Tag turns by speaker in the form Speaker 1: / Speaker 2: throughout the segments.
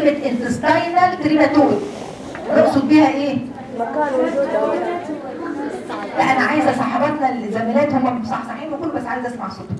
Speaker 1: كلمة انتستاينال تريماتود نقصد بيها ايه؟
Speaker 2: مكان وجود
Speaker 1: لا انا عايزه صاحباتنا الزميلات هم مصحصحين وكله بس عايزه اسمع صوتهم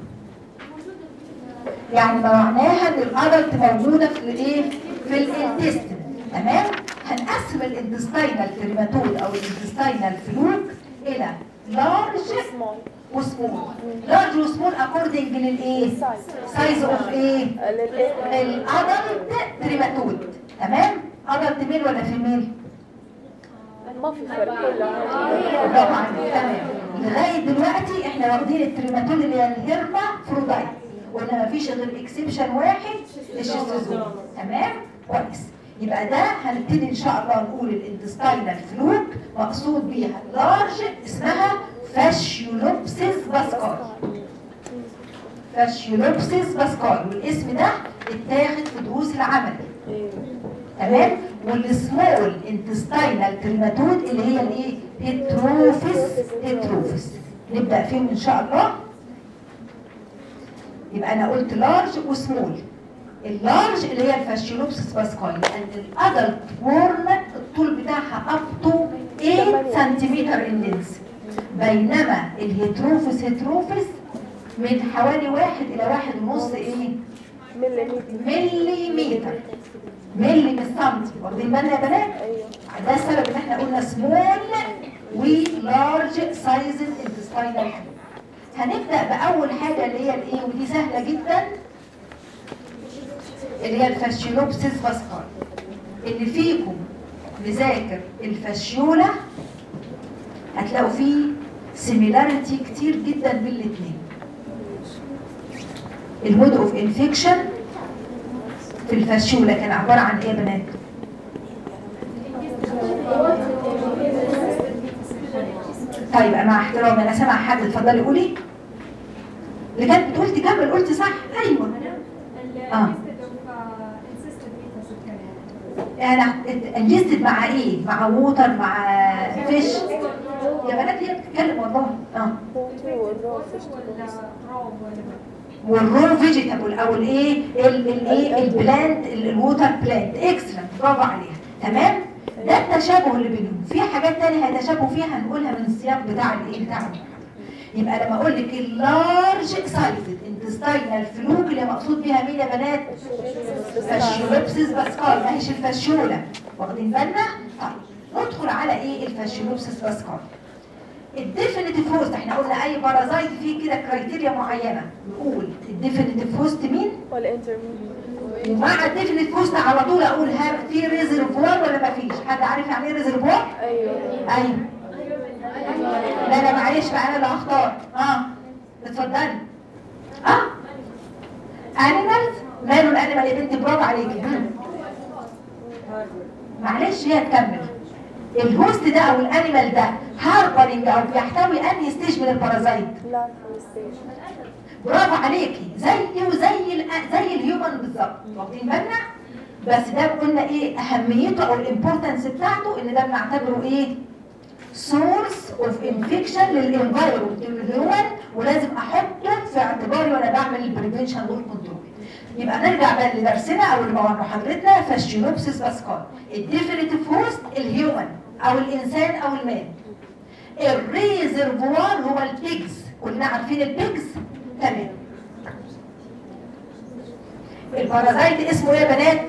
Speaker 1: يعني معناها ان الادلت موجوده في الايه في الانتستين تمام هنقسم الانتستينال تريماتود او الانتستينال فلوك الى لارج
Speaker 2: سمول
Speaker 1: وسمول لارج وسمول اكوردنج للايه سايز اوف ايه الادلت تريماتود تمام ادلت ميل ولا فيميل
Speaker 2: ما في فرق كلها
Speaker 1: طبعا تمام لغايه دلوقتي احنا واخدين التريماتول اللي هي الهرما فرودايت وقلنا مفيش غير اكسبشن واحد الشيستوزوم تمام كويس يبقى ده هنبتدي ان شاء الله نقول الانتستاينال فلوك مقصود بيها لارج اسمها فاشيولوبسيس باسكال فاشيولوبسيس باسكال والاسم ده اتاخد في دروس العمل
Speaker 2: ايوه
Speaker 1: تمام والسمول انتستاينال تريماتود اللي هي الايه هيتروفيس هيتروفيس نبدا فيهم ان شاء الله يبقى انا قلت لارج وسمول اللارج اللي هي الفاشيولوبسيس باسكاي لان الادلت وورم الطول بتاعها اب تو 8 سنتيمتر ان لينس بينما الهيتروفيس هيتروفيس من حوالي واحد الى واحد ونص ايه
Speaker 2: مليمتر
Speaker 1: مليمتر ملي من السنتي واخدين بالنا يا بنات
Speaker 2: ايوه
Speaker 1: ده السبب ان احنا قلنا سمول ولارج سايز انتستاينال هنبدا باول حاجه اللي هي الايه ودي سهله جدا اللي هي الفاشيولوبسيس باسكال اللي فيكم مذاكر الفاشيولا هتلاقوا فيه سيميلاريتي كتير جدا بين الاثنين المود اوف انفكشن في الفاشيولا كان عباره عن ايه يا بنات طيب مع احترامي انا سامع حد اتفضلي قولي اللي كانت بتقول تكمل قلت صح ايوه آه. انا انجزت مع ايه مع ووتر مع فيش يا بنات هي بتتكلم والله اه والرو فيجيتابل او الايه ال- الايه البلانت ال- الووتر بلانت اكسلنت برافو عليها تمام ده التشابه اللي بينهم في حاجات تانية هيتشابهوا فيها هنقولها من السياق بتاع الايه بتاع المحاضرة. يبقى لما اقول لك اللارج سايزد انتستاينال فلوك اللي مقصود بيها مين يا بنات فاشيولوبسيس باسكال ما هيش الفاشيولا واخدين بالنا طيب ندخل على ايه الفاشيولوبسيس باسكال الديفينيتيف هوست احنا قلنا اي بارازايت فيه كده كرايتيريا معينه نقول الديفينيتيف هوست مين
Speaker 2: والانترميديت
Speaker 1: ومع الديفينيتيف هوست على طول اقول ها في ريزرفوار ولا ما فيش حد عارف يعني ايه ريزرفوار
Speaker 2: ايوه
Speaker 1: ايوه لا لا معلش بقى انا اللي هختار اه اتفضلي اه انيمالز ماله الانيمال يا بنتي برافو عليكي مم. معلش هي تكمل الهوست ده او الانيمال ده هاربرنج او بيحتوي انهي ستيج من البارازايت
Speaker 2: لا ستيشن
Speaker 1: برافو عليكي زيه زي ال زي الهيومن بالظبط واخدين بالنا بس ده قلنا ايه اهميته او الامبورتنس بتاعته ان ده بنعتبره ايه سورس اوف انفكشن للانفايرمنت الهيومن ولازم احطه في اعتباري وانا بعمل البريفنشن والكنترول يبقى نرجع بقى لدرسنا او لمحاضرتنا فاشيولوبسيس باسكال الديفينيتيف هوست الهيومن او الانسان او المان الريزرفوار هو البيجز كلنا عارفين البيجز تمام البارازايت اسمه ايه يا بنات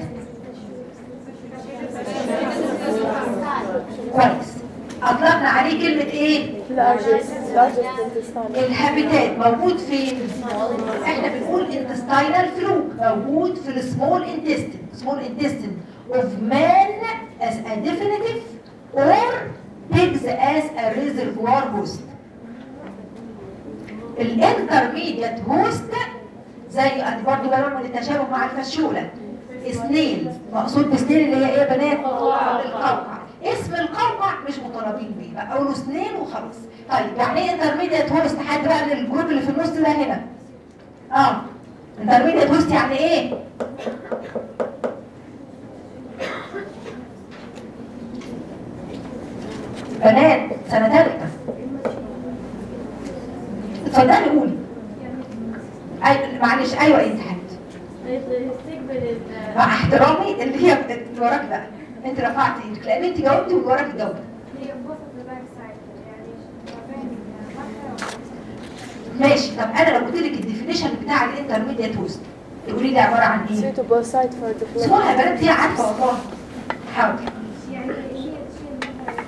Speaker 1: كويس اطلقنا عليه كلمه ايه
Speaker 2: largest largest intestine
Speaker 1: الهابيتات موجود فين احنا بنقول intestinal fluke موجود في السمول intestine small intestine of man as a definitive or pigs as a reservoir host الانترميديت هوست زي ادي برضه بنوع من التشابه مع الفشوله سنيل مقصود بسنيل اللي هي ايه يا بنات القوقع اسم القوقع مش مطالبين بيه بقى اقوله سنين وخلاص طيب يعني ايه انترميديت هوست حد بقى من الجروب اللي في النص ده هنا اه انترميديت هوست يعني ايه بنات سنه ثالثه اتفضلي قولي أي... معلش ايوه انت حد مع احترامي احترامي اللي هي اللي وراك بقى انت رفعت ايدك لان انت جاوبتي واللي وراك جاوب
Speaker 3: هي both of the back side يعني ما بين فتحة
Speaker 1: ماشي طب انا لو قلت لك الديفينيشن بتاع الانترميديت ويست تقولي لي عباره عن ايه؟
Speaker 2: See to both sides for the
Speaker 1: اسمها يا بنات هي عارفه والله حاول
Speaker 3: يعني هي تشيل مثلا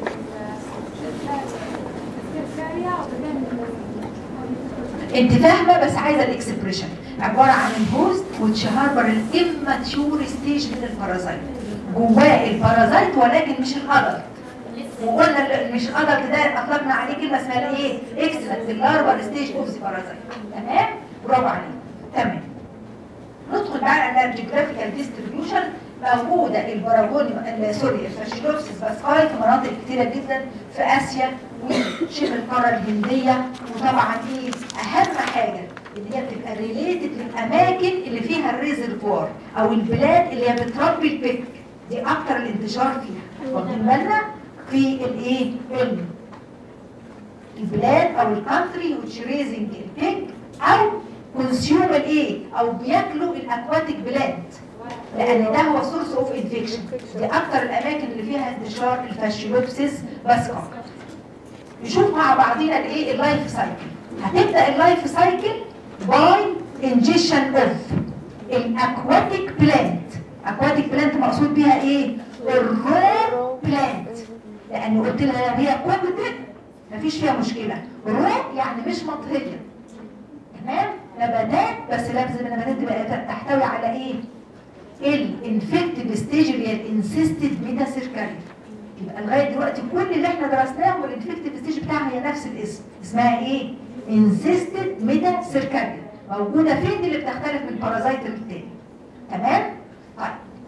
Speaker 3: السكرتارية وبعدين
Speaker 1: انت فاهمه بس عايزه الاكسبريشن عباره عن الهوست which harbor الاماتيور ستيج من البارازايت جواه البارازايت ولكن مش الادلت وقلنا ال- مش الادلت ده اطلقنا عليه كلمه اسمها ايه اكسلنت اللارفال ستيج اوف ذا بارازايت تمام برافو عليك تمام ندخل بقى على الجيوغرافيكال ديستريبيوشن موجوده البراغوني ال- سوري الفاشيلوبسيس باسكاي في مناطق كتيره جدا في اسيا وشبه القاره الهنديه وطبعا ايه اهم حاجه اللي هي بتبقى ريليتد للاماكن اللي فيها الريزرفوار او البلاد اللي هي بتربي البيك دي اكتر الانتشار فيها واخدين بالنا في الايه ال- البلاد او الكانتري which raising البيك او كونسيوم الايه او بياكلوا الاكواتيك بلاد لان ده هو سورس اوف انفكشن دي اكتر الاماكن اللي فيها انتشار الفاشيلوبسيس باسكار نشوف مع بعضينا الايه اللايف سايكل هتبدا اللايف سايكل باي انجيشن اوف الاكواتيك بلانت اكواتيك بلانت مقصود بيها ايه الرو بلانت لان قلت لها هي كوبتك مفيش فيها مشكله رو يعني مش مطهيه تمام نباتات بس لازم النباتات تبقى تحتوي على ايه الانفكتيف ستيج اللي هي الانسيستد ميتا سيركاريا يبقى لغايه دلوقتي كل اللي احنا درسناه والانفكتيف ستيج بتاعها هي نفس الاسم اسمها ايه انسيستد ميتا سيركاريا موجوده فين دي اللي بتختلف من بارازايت للتاني تمام طيب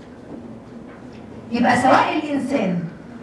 Speaker 1: يبقى سواء الانسان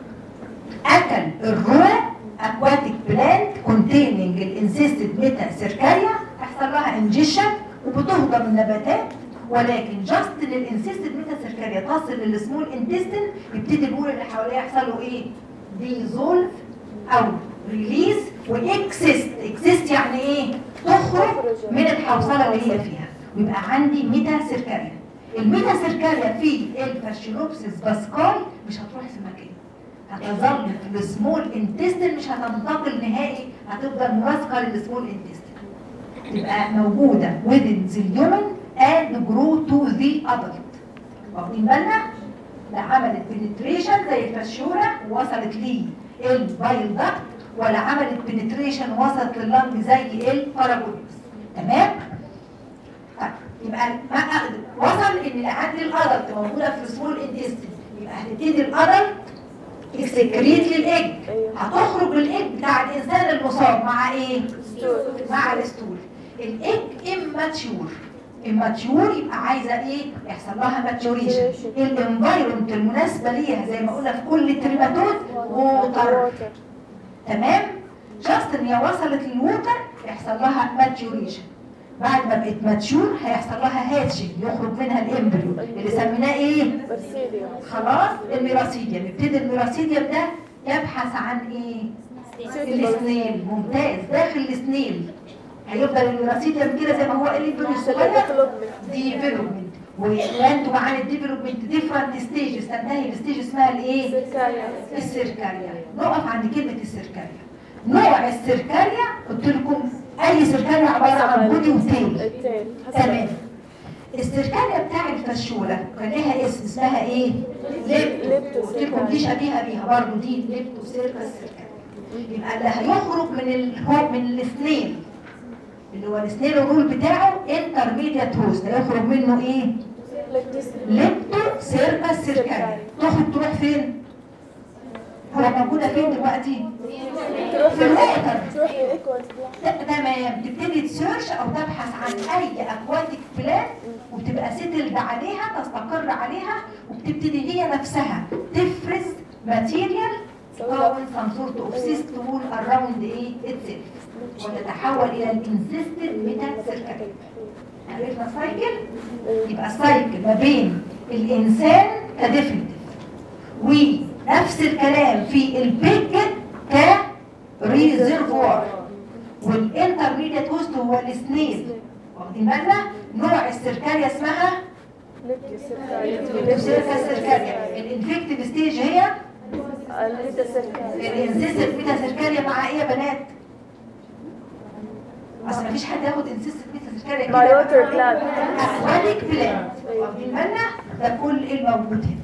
Speaker 1: اكل الرو اكواتيك بلانت كونتيننج الانسيستد ميتا سيركاريا هيحصل لها انجيشن وبتهضم النباتات ولكن جاست ان الانسيستد ميتا سيركاريا تصل للسمول انتستين يبتدي البول اللي حواليها يحصل له ايه؟ ديزولف او ريليز واكسست اكسست يعني ايه؟ تخرج من الحوصله اللي هي فيها ويبقى عندي ميتا سيركاريا الميتا سيركاريا في الفاشيلوبسيس باسكاي مش هتروح في مكان هتظل في السمول انتستين مش هتنتقل نهائي هتفضل ملاصقه للسمول انتستين تبقى موجوده within the human and grow to the adult واخدين بالنا لا عملت penetration زي الفشوره وصلت لي البايل داكت ولا عملت penetration وصلت لللنج زي الباراجونيوس تمام طيب يبقى ما أقدر- وصل ان عندي الادلت موجوده في السمول انتستين يبقى هتبتدي الادلت اكسكريت للايج
Speaker 2: أيوه.
Speaker 1: هتخرج الايج بتاع الانسان المصاب مع ايه
Speaker 2: ستول.
Speaker 1: مع الستول الايج اماتيور اماتيور يبقى عايزه ايه يحصل لها ماتيوريشن
Speaker 2: Maturation.
Speaker 1: الانفايرمنت المناسبه ليها زي ما قلنا في كل تريماتود ووتر
Speaker 2: Water.
Speaker 1: تمام جاست ان هي وصلت للوتر يحصل لها ماتيوريشن بعد ما بقت ماتيور هيحصل لها هاتشنج يخرج منها الامبريو اللي سميناه ايه
Speaker 2: برسيليوم.
Speaker 1: خلاص الميراسيديوم يبتدي الميراسيديوم ده يبحث عن ايه السنيل ممتاز داخل السنيل هيفضل الميراسيديوم كده زي ما هو الامبريو الصغير
Speaker 2: Development.
Speaker 1: ديفلوبمنت وانتوا معانا الديفلوبمنت ديفرنت ستيجز تنتهي بستيج اسمها الايه
Speaker 2: سيركاريا.
Speaker 1: السيركاريا نقف عند كلمة السيركاريا نوع السيركاريا قلت لكم أي سيركاريا عبارة عن بودي وتيل
Speaker 2: التيل.
Speaker 1: تمام السيركاريا بتاع الفشولة كان لها اسم اسمها ايه؟ ليبتو قلت لكم دي شبيهة بيها برضه دي ليبتو سيركا السيركاريا يبقى اللي هيخرج من الهو من السنيل اللي هو السنيل الرول بتاعه انترميديات هوست هيخرج منه ايه؟ ليبتو سيركا السيركاريا تخرج تروح فين؟ هو موجودة فين دلوقتي؟
Speaker 2: تروح
Speaker 1: في الوتر
Speaker 2: تروح للإيكوات
Speaker 1: ت- تمام تبتدي تسيرش او تبحث عن اي اكواتيك بلان وتبقى سيتلد عليها تستقر عليها وبتبتدي هي نفسها تفرز ماتيريال تكون some sort of system around ايه itself وتتحول الى الانسيستد ميتا سيركل عرفنا السايكل يبقى السايكل ما بين الانسان كديفنتيف ونفس الكلام في البيج كريزرفوار والانترميديت هوست هو السنيل واخدين بالنا نوع السيركاريا اسمها السيركا سيركاريا الانفكتيف ستيج هي
Speaker 2: الميتا سيركاريا
Speaker 1: الانسيستنت ميتا سيركاريا مع ايه يا بنات؟ اصل مفيش حد ياخد انسيستنت ميتا سيركاريا
Speaker 2: مع الوتر جلاند
Speaker 1: اكوانيك بلاد واخدين بالنا ده كل الموجود هنا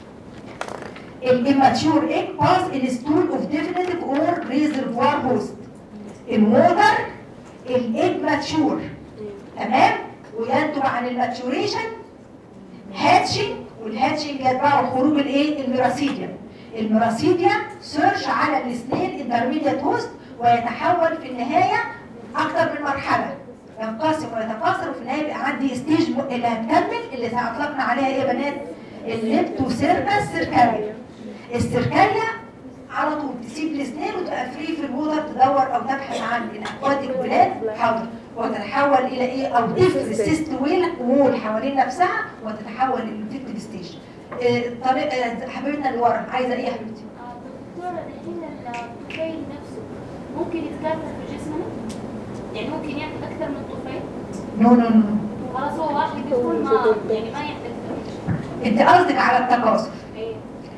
Speaker 1: الاماتشور ايج باس ان ستول اوف ديفينيتيف اور ريزرفوار هوست الووتر الايج ماتشور تمام وينتج عن الماتشوريشن هاتشنج والهاتشنج يتبعه خروج الايه الميراسيديا الميراسيديا سيرش على السنيل انترميديت هوست ويتحول في النهايه اكتر من مرحله ينقسم ويتكاثر وفي النهايه يبقى عندي ستيج م- اللي هتكمل اللي اطلقنا عليها ايه يا بنات الليبتوسيركس سيركاريا السيركاريا على طول تسيب السنين وتبقى فري في الوضع تدور او تبحث عن الاكواتيك بلاد حاضر وتتحول الى ايه او تفرز سيست ويل وول حوالين نفسها وتتحول للانفكتيف ستيج طريق آه، حبيبتنا اللي ورا عايزه ايه يا حبيبتي؟
Speaker 4: دكتورة الحين الطفيل نفسه ممكن يتكاثر في جسمنا؟ يعني ممكن يعمل أكثر من طفيل؟
Speaker 1: نو نو نو
Speaker 4: خلاص هو واحد يكون ما يعني ما يحتاج
Speaker 1: انت قصدك على التكاثر
Speaker 4: إيه.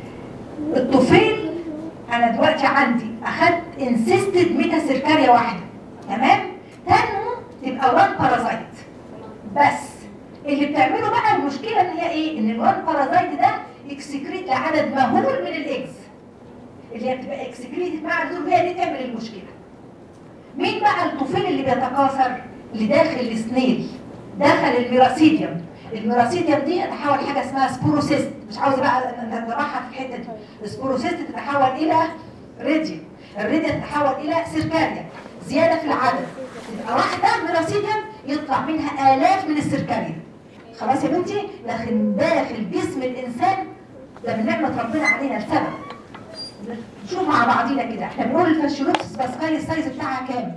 Speaker 1: الطفيل انا دلوقتي عندي اخدت انسيستد ميتا سيركاريا واحده تمام تنمو تبقى وان بارازايت بس اللي بتعمله بقى المشكله ان هي ايه ان الوان بارازايت ده اكسكريت لعدد مهول من الاكس اللي هي بتبقى اكسكريتد مع الدول هي دي تعمل المشكله مين بقى الطفيل اللي بيتكاثر اللي داخل السنيل دخل الميراسيديوم الميراسيديوم دي تتحول حاجه اسمها سبوروسيست مش عاوزه بقى نتبعها في الحته دي السبوروسيست تتحول الى ريديوم الريديوم تتحول الى سيركاريا زياده في العدد تبقى واحده ميراسيديوم يطلع منها الاف من السيركاريا خلاص يا بنتي لكن داخل جسم الانسان ده من نعمه ربنا علينا لسبب نشوف مع بعضينا كده احنا بنقول الفاشيولوبسس باسكاي السايز بتاعها كام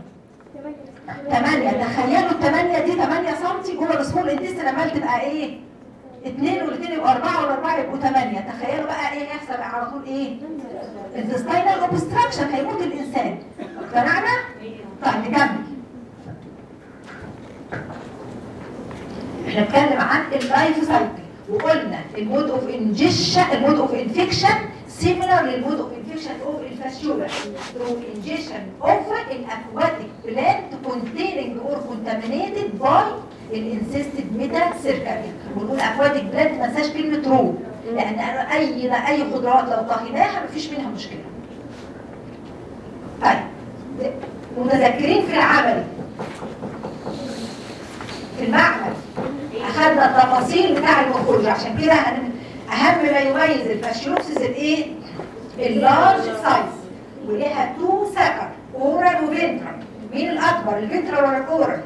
Speaker 1: 8 تخيلوا ال 8 دي 8 سم جوه السمول انتستين عمال تبقى ايه 2 والاثنين يبقوا 4 والاربعه يبقوا 8 تخيلوا بقى ايه يحصل على طول ايه انتستينال اوبستراكشن هيموت الانسان اقتنعنا طيب نكمل احنا بنتكلم عن اللايف سايكل وقلنا المود اوف انجيشن المود اوف انفكشن similar للمود اوف انفكشن اوف الفاشيولا through ingestion of an aquatic plant containing or contaminated by الانسيستد ميتا سيركاريا ونقول aquatic plant ما ننساش كلمه رو لان أنا اي اي خضروات لو طهيناها مفيش منها مشكله طيب متذكرين في العمل في المعمل اخذنا التفاصيل بتاع المخرج عشان كده هن- اهم ما يميز الفاشيوبسيس الايه اللارج سايز وليها تو سكر اورال وفنترال مين الاكبر الفنترال ولا الاورال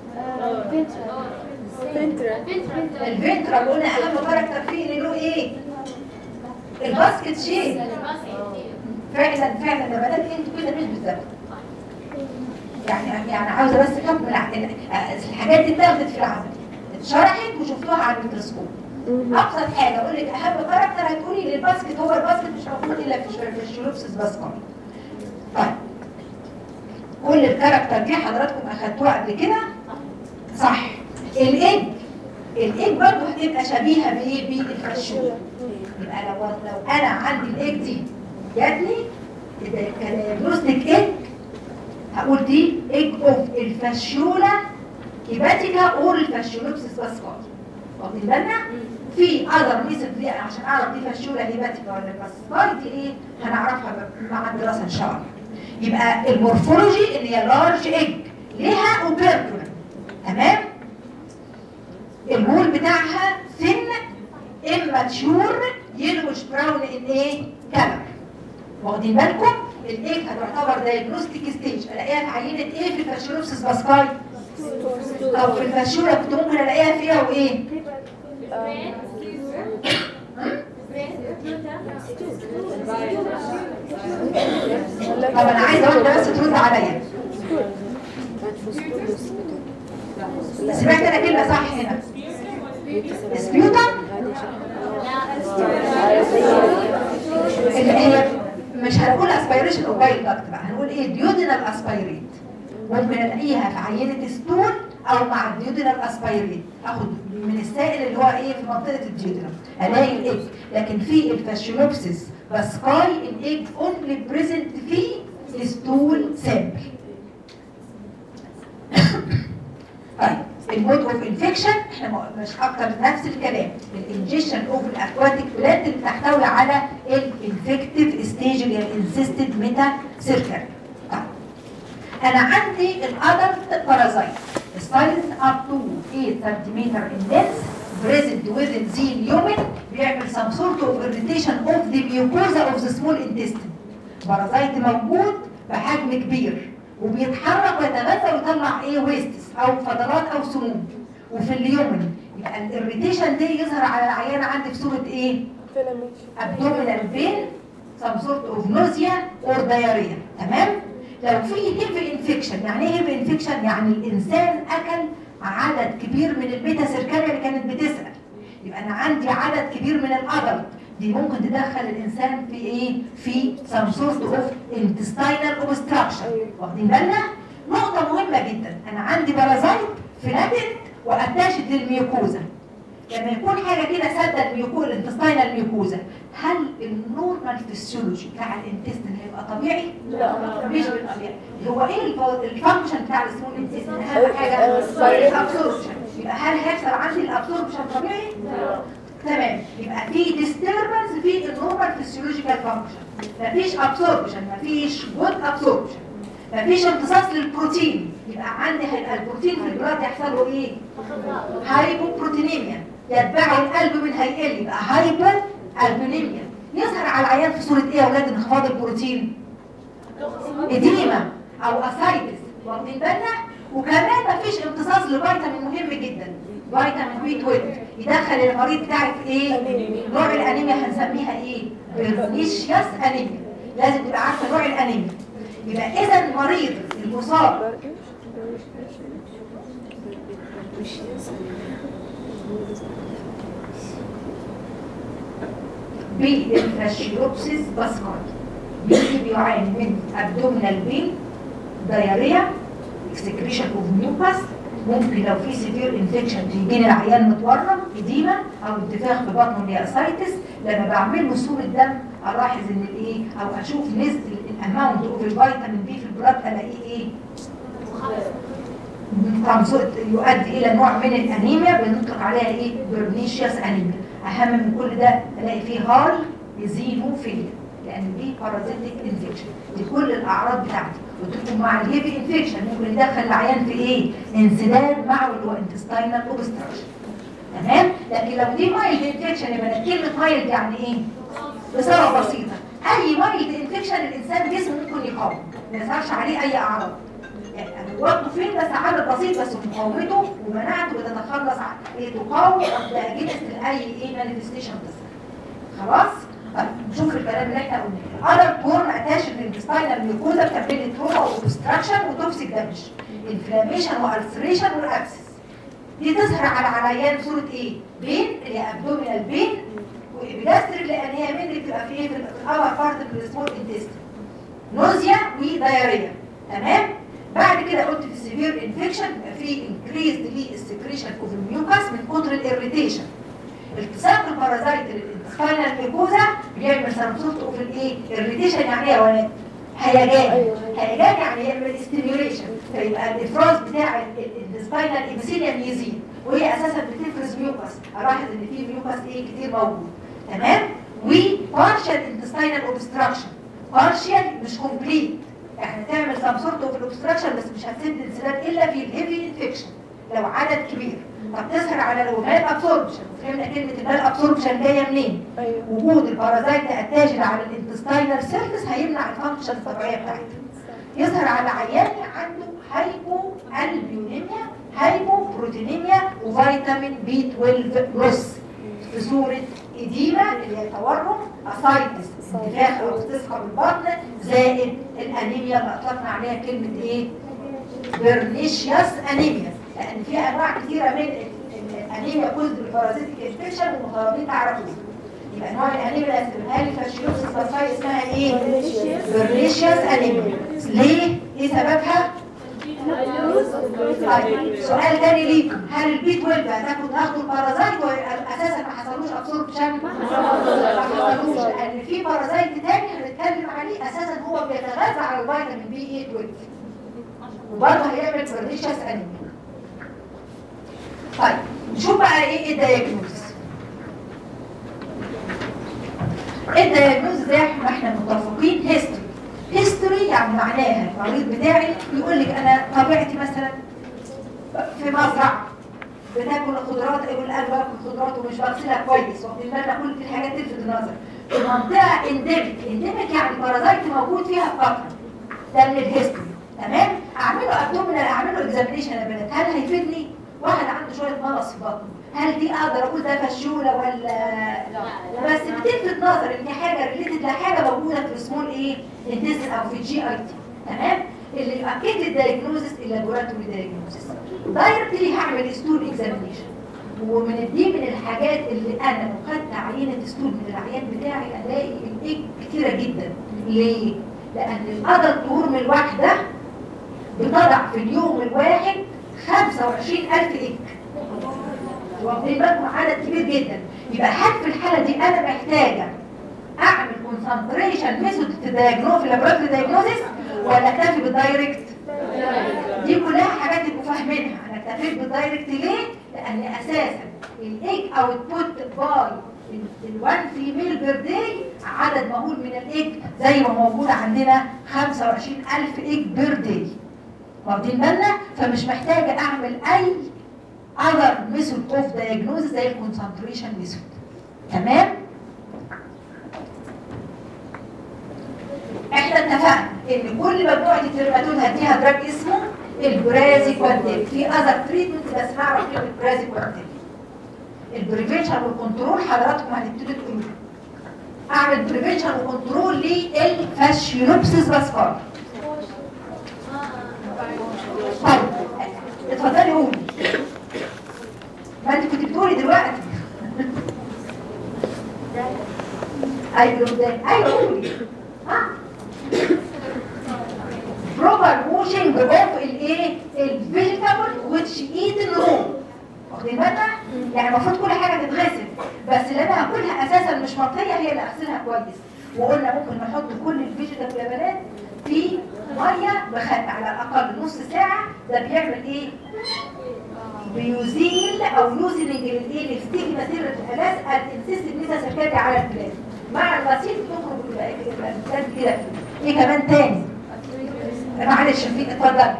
Speaker 2: فنترا
Speaker 1: الفنترال قلنا اهم كاركتر فيه اللي له ايه الباسكت شيب فعلا فعلا يا بنات انتوا كده مش بالظبط يعني يعني عاوزه بس حكم الع- ال- الحاجات دي اتاخدت في العمل اتشرحت وشفتوها على الميكروسكوب ابسط حاجه اقول لك اهم كاركتر هتقولي للباسكت هو الباسكت مش موجود الا في في الشلوبسس باسكت طيب كل الكاركتر دي حضراتكم اخدتوها قبل كده صح الايج الايج برضه هتبقى شبيهه بايه بالفشول يبقى لو لو انا عندي الايج دي جاتني يبقى كان ديagnostic ايج هقول دي ايج اوف الفاشيولا هيباتيكا اور الفاشيولوبسيس باسكال واخدين بالنا في اذر ميثود دي عشان اعرف دي فاشيولا هيباتيكا ولا باسكال دي ايه هنعرفها مع الدراسه ان شاء الله يبقى المورفولوجي اللي هي لارج ايج ليها اوبيركولا تمام الوول بتاعها ثن immature yellowish brown in ايه كلر واخدين بالكم الايه هتعتبر دايجنوستيك ستيج الاقيها في عينه ايه في الفاشيولوبسيس باسكاي او في الفاشيولا كنت ممكن الاقيها فيها وايه طب انا عايزه اقول ده بس ترد عليا سمعت انا كلمه صح هنا سبيوتم اللي هي مش هنقول اسبيريشن اوف بايل داكت بقى هنقول ايه ديودينال اسبيريت ممكن الاقيها في عينه ستول او مع الديودينال اسبيريت اخد من السائل اللي هو ايه في منطقه الديودرم الاقي الايج لكن في الفاشيولوبسيس باسكاي الايج اونلي بريزنت في الستول سامبل طيب المود اوف انفكشن احنا ما- مش اكتر نفس الكلام الانجيشن اوف الاكواتيك بلانت اللي بتحتوي على الانفكتيف ستيج اللي هي الانسيستد ميتا سيركل طيب انا عندي الادلت بارازايت السايز اب تو 8 سنتيمتر ان لينث present within the lumen بيعمل some sort of irritation of the mucosa of the small intestine بارازايت موجود بحجم كبير وبيتحرك ويتغذى ويطلع ايه ويستس او فضلات او سموم وفي اليومن يبقى الاريتيشن ده يظهر على العيان عندي في صوره ايه؟ abdominal pain some sort of nausea or diarrhea تمام لو في هيفي انفكشن يعني ايه هيفي انفكشن يعني الانسان اكل عدد كبير من البيتا سيركاريا اللي كانت بتسال يبقى انا عندي عدد كبير من الادلت دي ممكن تدخل الانسان في ايه في some sort of intestinal obstruction واخدين بالنا نقطه مهمه جدا انا عندي بارازايت فلاتنت واتاشت للميوكوزا لما يكون حاجه كده سادة الميوكوزا الانتستينال ميوكوزا هل النورمال فيسيولوجي بتاع الانتستين هيبقى طبيعي؟
Speaker 2: لا.
Speaker 1: مش طبيعي هو ايه الفو- الفانكشن بتاع السمول انتستين اهم حاجه
Speaker 2: آه،
Speaker 1: الابسوربشن يبقى هل هيحصل عندي الابسوربشن طبيعي؟ تمام يبقى في ديستربنس في النورمال فيسيولوجيكال فانكشن مفيش ابسوربشن مفيش جود ابسوربشن مفيش امتصاص للبروتين يبقى عندي هيبقى البروتين في البلاد يحصل له ايه؟ هايبوبروتينيميا يتبعه القلب من هيقل يبقى هايبو البونيميا يظهر على العيان في صوره ايه يا اولاد انخفاض البروتين اديما او اسايتس واخدين بالنا وكمان مفيش امتصاص لفيتامين مهم جدا فيتامين بي 12 يدخل المريض بتاعي في ايه نوع الانيميا هنسميها ايه بيرنيشياس انيميا لازم تبقى عارفه نوع الانيميا يبقى اذا المريض المصاب بالفاشيوبسيس باسكاي بيجي بيعاني من ابدومينال بين دايريا اكسكريشن اوف ميوكاس ممكن لو في سيفير انفكشن تيجيني العيان متورم اديمه او انتفاخ في بطنه اللي هي اسايتس لما بعمل له صوره دم الاحظ ان الايه او اشوف نسبه الاماونت اوف الفيتامين بي في البلاد الاقيه ايه تنظر يؤدي الى نوع من الانيميا بنطلق عليها ايه برنيشياس انيميا اهم من كل ده الاقي فيه هاي زينوفيليا لان دي بارازيتيك انفكشن دي كل الاعراض بتاعتي وتدخل مع الهيفي انفكشن ممكن يدخل العيان في ايه انسداد معوي اللي هو انتستينال اوبستراكشن تمام لكن لو دي مايلد انفكشن يبقى كلمه مايلد يعني ايه بصوره بسيطه اي مايلد انفكشن الانسان جسمه ممكن يقاوم ما يظهرش عليه اي اعراض يعني وقته فين بس عدد بسيط بس مقاومته ومناعته بتتخلص عن ايه تقاوم اجنست لاي ايه مانيفستيشن تصل خلاص طيب نشوف الكلام اللي احنا قلناه اذر بورن اتاشن للانتستينال ميوكوزا بتعمل لي تروما واوبستراكشن وتوكسيك دامج انفلاميشن والسريشن والابسس دي تظهر على العيان صوره ايه بين اللي هي ابدومينال بين وابيجاستريك لان هي مين بتبقى في ايه في الاور بارت من السمول انتستين نوزيا ودايريا تمام بعد كده قلت في السيفير انفكشن يبقى في انكريزد للسكريشن اوف الميوكاس من كتر الاريتيشن التصاق البارازايت الانتستينال ميكوزا بيعمل سنسورت اوف الايه الاريتيشن يعني ايه يا ولاد هيجان
Speaker 2: أيوة.
Speaker 1: هيجان يعني يعمل ستيميوليشن فيبقى الافراز بتاع الانتستينال ابيثيليوم يزيد وهي اساسا بتفرز ميوكاس الاحظ ان في ميوكاس ايه كتير موجود تمام وبارشال انتستينال اوبستراكشن بارشال مش كومبليت احنا تعمل سام سورت اوف الاوبستراكشن بس مش هتسد انسداد الا في الهيفي انفكشن لو عدد كبير طب تظهر على لو مال ابسوربشن فهمنا كلمه المال ابسوربشن جايه منين
Speaker 2: ايوه
Speaker 1: وجود البارازايت اتاجد على الانتستينال سيرفيس هيمنع الفانكشن الطبيعيه بتاعتها يظهر على عيان عنده هايبو البيونيميا هايبو بروتينيميا وفيتامين بي 12 نص في صوره اديمه اللي هي تورم اسايتس انتفاخ او استصحاب البطن زائد الانيميا اللي اطلقنا عليها كلمه ايه؟ برنيشياس انيميا لان في انواع كثيره من ال- ال- الانيميا كوزد بالبارازيتيك انفكشن والمطالبين تعرفوها يبقى انواع الانيميا اللي هتبقى لي فاشيوسس باساي اسمها ايه؟ برنيشياس انيميا ليه؟ ايه سببها؟ طيب سؤال تاني ليكم هل البي 12 هتاخد ناخده البارازايت ولا اساسا ما حصلوش ابسوربشن؟ ما حصلوش لان في بارازايت تاني هنتكلم عليه اساسا هو بيتغذى على الفيتامين بي 12 وبرضه هيعمل برنيشس انيميا طيب نشوف بقى ايه الدايجنوز الدايجنوز زي ما احنا متفقين هيستوري هيستوري يعني معناها المريض بتاعي يقول لك انا طبيعتي مثلا في مزرعه بتاكل الخضروات يقول انا باكل خضروات ومش بغسلها كويس واخدين بالنا كل دي الحاجات تلفت النظر في منطقه انديميك انديميك يعني البارازايت موجود فيها بفتره ده من الهيستوري تمام اعمله ابدومينال اعمله اكزامينيشن يا بنات هل هيفيدني واحد عنده شويه مغص في بطنه هل دي اقدر اقول ده فشوله ولا بس بتلفت نظر ان دي حاجه ريليتد لحاجه موجوده في السمول ايه انتستين او في الجي اي تي تمام اللي يؤكد لي الدايجنوزس اللابوراتوري دايجنوزس دايركتلي هعمل ستول اكزامينيشن ومن دي من الحاجات اللي انا لو خدت عينه ستول من العيان بتاعي الاقي الايج كتيره جدا ليه؟ لان الادلت ورم الواحده بتضع في اليوم الواحد 25000 ايج واخدين بالكم عدد كبير جدا يبقى هل في الحاله دي انا محتاجه اعمل كونسنتريشن ميثود تدايجنو في اللابوراتوري دايجنوزيس ولا اكتفي بالدايركت دي كلها حاجات تبقوا فاهمينها انا اكتفيت بالدايركت ليه لان اساسا الايج اوتبوت باي الوان فيميل بير داي عدد مهول من الايج زي ما موجود عندنا 25000 ايج بير داي واخدين بالنا فمش محتاجه اعمل اي other method of diagnosis زي الكونسنتريشن ميثود تمام احنا اتفقنا ان كل مجموعه الترماتود هديها دراج اسمه البرازيكوانتين في اذر تريتمنت بس نعرف كلمه برازيكوانتين البريفنشن والكنترول حضراتكم هتبتدوا تقولوا اعمل بريفنشن وكنترول للفاشيولوبسيس باسكار طيب اتفضلي قولي ما انت كنت بتقولي دلوقتي ايوه قدام ايوه قولي ها بروبر موشنج اوف الايه الفيجيتابل ويتش ايتن رو واخدين بالنا يعني المفروض كل حاجه تتغسل بس اللي انا هاكلها اساسا مش مطهيه هي اللي اغسلها كويس وقلنا ممكن نحط كل الفيجيتابل يا بنات في ميه بخل على الاقل نص ساعه ده بيعمل ايه بيزيل او يوزنج الايه الستيجما سيرة الحلاس الانسيست ميزا سيركاتي على البلاد مع الغسيل تخرج يبقى يبقى البلاد كده ايه كمان تاني معلش في اتفضلي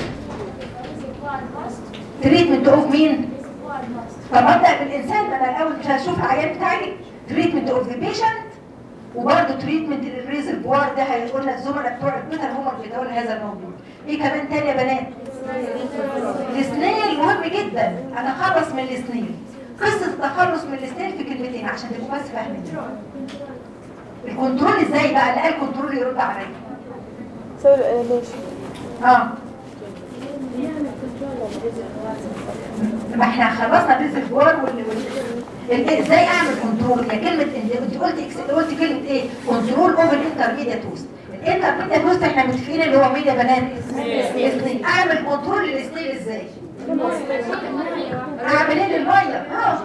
Speaker 1: تريتمنت اوف مين طب ابدا بالانسان ما انا الاول مش هشوف العيان بتاعي تريتمنت اوف ذا بيشنت وبرضه تريتمنت للريزرفوار ده هيقول لنا الزملاء بتوع البيتر هم اللي بيدوروا هذا الموضوع ايه كمان تاني يا بنات السنيل مهم جدا انا خلص من السنيل قصه التخلص من السنيل في كلمتين عشان تبقوا بس فاهمين الكنترول ازاي بقى اللي قال كنترول يرد عليا
Speaker 2: سوي ليش
Speaker 1: اه ما احنا خلصنا الريزرفوار وال وال- ال- ازاي اعمل كنترول هي كلمه انت انت قلت إكس- قلت كلمه ايه كنترول اوفر انترميديت توست الانترميديت توست احنا متفقين اللي هو مين يا بنات الاثنين اعمل كنترول للاثنين ازاي اعمل ايه للميه اه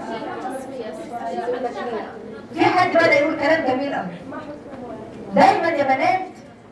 Speaker 1: في حد بدا يقول كلام جميل قوي دايما يا بنات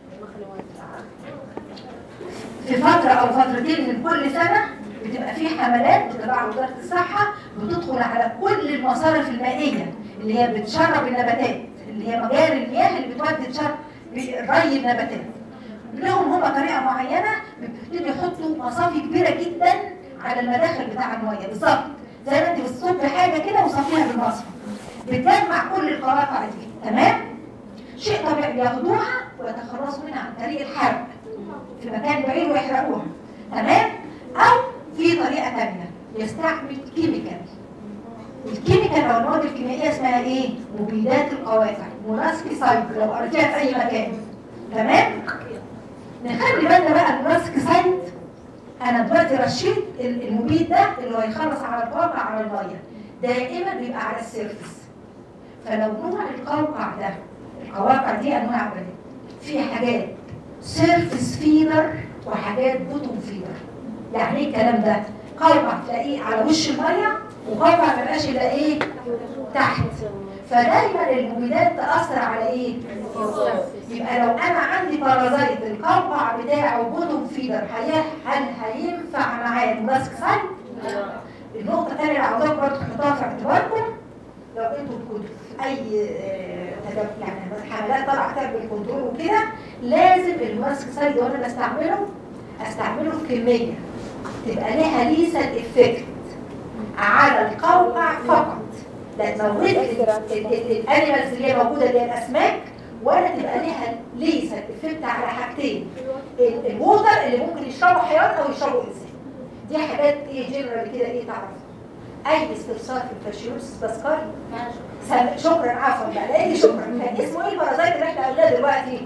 Speaker 1: في فترة أو فترتين من كل سنة بتبقى في حملات بتبع وزارة الصحة بتدخل على كل المصارف المائية اللي هي بتشرب النباتات اللي هي مجاري المياه اللي بتودي تشرب ري النباتات لهم هم طريقة معينة بيبتدوا يحطوا مصافي كبيرة جدا على المداخل بتاع المية بالظبط زي ما انت بتصب حاجة كده وصفيها بالمصفى بتجمع كل القواقع دي تمام؟ شيء طبيعي بياخدوها ويتخلصوا منها عن طريق الحرق في مكان بعيد ويحرقوها تمام او في طريقه ثانيه يستعمل كيميكال الكيميكال او المواد الكيميائيه اسمها ايه مبيدات القواقع موناسكيسايد لو قريتيها في اي مكان تمام نخلي بالنا بقى الموناسكيسايد انا دلوقتي رشيت ال- المبيد ده اللي هو يخلص على القواقع على الميه دائما بيبقى على السيرفس فلو نوع القوقع ده القواقع دي انواع بنات في حاجات سيرفس فيدر وحاجات بوتوم فيدر يعني ايه الكلام ده قوقع تلاقيه على وش الميه وقوقع ما بقاش الا ايه تحت فدايما المبيدات تاثر على ايه يبقى لو انا عندي بارازايت القوقع بتاعه بوتوم فيدر هي- هل هينفع معاه الماسك سايت النقطه الثانيه اللي عاوزاكم برضه تحطوها في اعتباركم لو انتوا كنتوا في اي آه، تدب- يعني حملات طالعه تعمل كنترول وكده لازم الماسك سايد وانا بستعمله استعمله في كميه تبقى لها ليسا افكت على القوقع فقط لان لو الانيمالز اللي هي موجوده اللي هي الاسماك ولا تبقى لها ليسا افكت على حاجتين ال- الووتر اللي ممكن يشربه حيوان او يشربه انسان دي حاجات ايه جنرال كده ايه تعرف اي استفسار في الفاشيوس بسكار سم- شكرا عفوا بقى لقيتي شكرا كان اسمه ايه البرازيت اللي احنا قلناه دلوقتي؟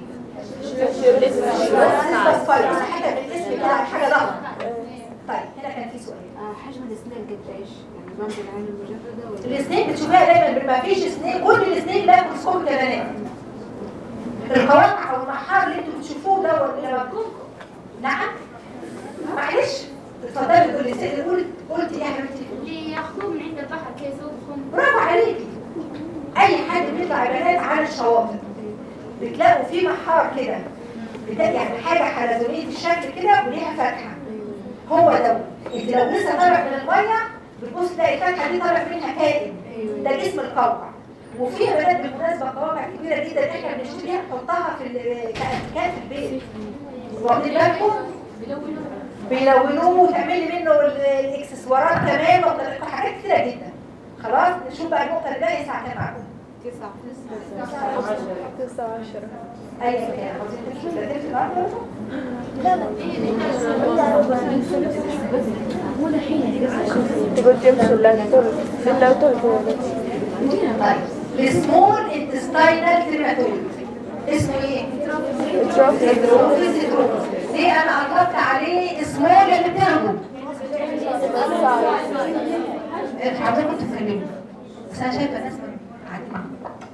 Speaker 1: بسكار حاجه بالاسم كده حاجه ضخمه طيب هنا كان في سؤال
Speaker 5: حجم الاسنان قديش؟ يعني جنب العين المجردة ولا
Speaker 1: السنين بتشوفيها دايما ما فيش سنين كل السنين لا ميكروسكوب كمان القواقع او المحار اللي انتوا بتشوفوه ده ولا لما نعم معلش اتفضلي قولي سي- قولي قلت ايه يا حبيبتي
Speaker 4: اللي ياخذوه من عند البحر كيس يوقفهم
Speaker 1: برافو عليكي اي حد بيطلع بنات على الشواطئ بتلاقوا في محار كده بتا- يعني حاجه حلزونيه الشكل كده وليها فتحه هو ده انت لو لسه طالع من الميه بتبص تلاقي الفتحه دي طالع منها كائن ده جسم القوقع وفي بنات بالمناسبه قواقع كبيره جدا احنا بنشتريها نحطها في ال- كأنتيكات في البيت واخدين بالكم بيلونوه وتعملي منه ال- الاكسسوارات كمان وطريقة- حاجات كتيره جدا خلاص نشوف بقى النقطه اللي جايه ساعه كام معاكم
Speaker 5: تسعة
Speaker 2: تسعة عشرة
Speaker 1: اي مكان عاوزين تمشوا في في الارض
Speaker 2: تقول تمشوا لا تقول لا تقول
Speaker 1: طيب السمول انتستاينال كريماتوري اسمه ايه؟ هيدروفيس هيدروفيس ليه انا اطلقت عليه سمول اللي بتاخده؟ انت حضرتك تتكلموا بس انا شايفه ناس عاديين.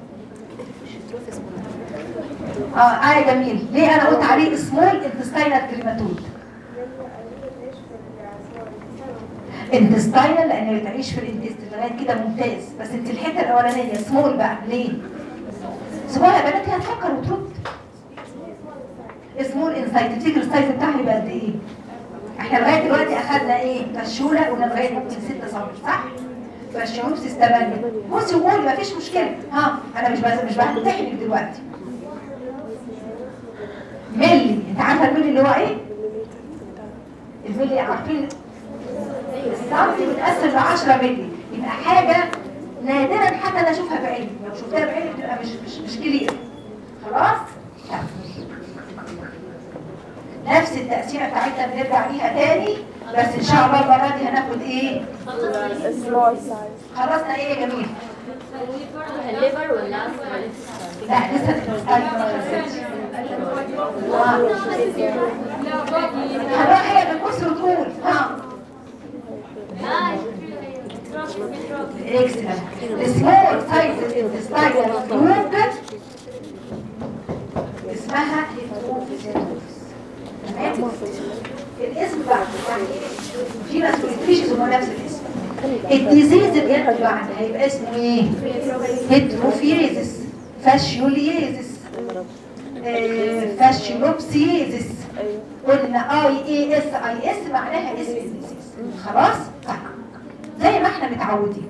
Speaker 1: اه اه جميل ليه انا قلت عليه سمول انتستاينال كريماتوري انتستاينال لان بتعيش في الانتستين لغايه كده ممتاز بس انت الحته الاولانيه سمول بقى ليه؟ سمول يا بنات هي هتفكر وترد سمول انسايت تفتكر السايز بتاعها يبقى قد ايه؟ احنا لغايه دلوقتي اخدنا ايه؟ فشوله قلنا لغايه ممكن 6 سم صح؟ فالشموس 8 بصي وقولي مفيش مشكله ها انا مش بس مش بمتحنك دلوقتي ملي انت عارفه الملي اللي هو ايه؟ الملي عارفين السنتي متقسم ل 10 مللي يبقى حاجه نادرا حتى انا اشوفها بعيني لو شفتها بعيني بتبقى مش مش مش كلير خلاص نفس التقسيمه بتاعتنا بنرجع ليها تاني بس ان شاء الله المره دي هناخد ايه
Speaker 2: سمول سايز
Speaker 1: خلصنا ايه يا جميل
Speaker 4: الليفر ولا
Speaker 1: لا لسه بنستنى هنروح هي بالكسر وتقول ها اكسلنت السمول سايز الانتستاينال جروب اسمها هيتروفيس تمام الاسم بقى يعني في ناس بتفيش هو نفس الاسم الديزيز اللي ينتج عنها هيبقى اسمه ايه؟ هيتروفيزيس فاشيوليزيس آه، فاشيولوبسيزيس
Speaker 2: ايوه
Speaker 1: قلنا اي اي اس اي اس معناها اسم الديزيز خلاص؟ طيب زي ما احنا متعودين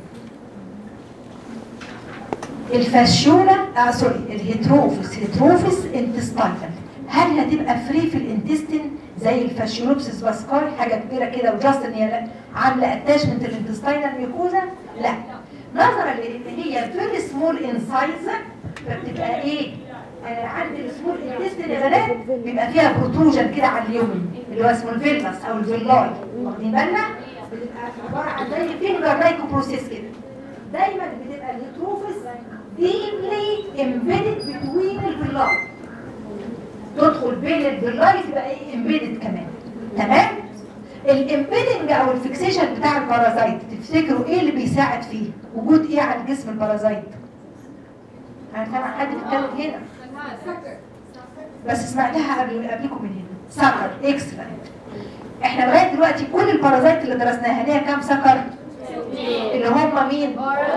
Speaker 1: الفاشيولا اه سوري الهيتروفيس هيتروفيس انتستاينال هل هتبقى فري في الانتستين زي الفاشيولوبسيس باسكال حاجه كبيره كده وجاست ان هي عامله اتاشمنت الانتستاينال ميكوزا لا نظرا لان هي فيري سمول ان سايز فبتبقى ايه آه عند السمول انتستين يا بنات بيبقى فيها بروتروجن كده على اليومن اللي هو اسمه الفيلمس او الفيلاي واخدين بالنا بتبقى عباره عن زي فينجر لايكو بروسيس كده دايما بتبقى الهيتروفيس deeply embedded between الفيلاي تدخل بين الفيلاي تبقى ايه امبيدد كمان تمام الامبيدنج او الفيكسيشن بتاع البارازايت تفتكروا ايه اللي بيساعد فيه وجود ايه على الجسم البارازايت انا سامع حد بيتكلم هنا بس سمعتها قبل قبلكم من هنا سكر اكسلنت احنا لغايه دلوقتي كل البارازايت اللي درسناها ليها كام سكر اللي هم مين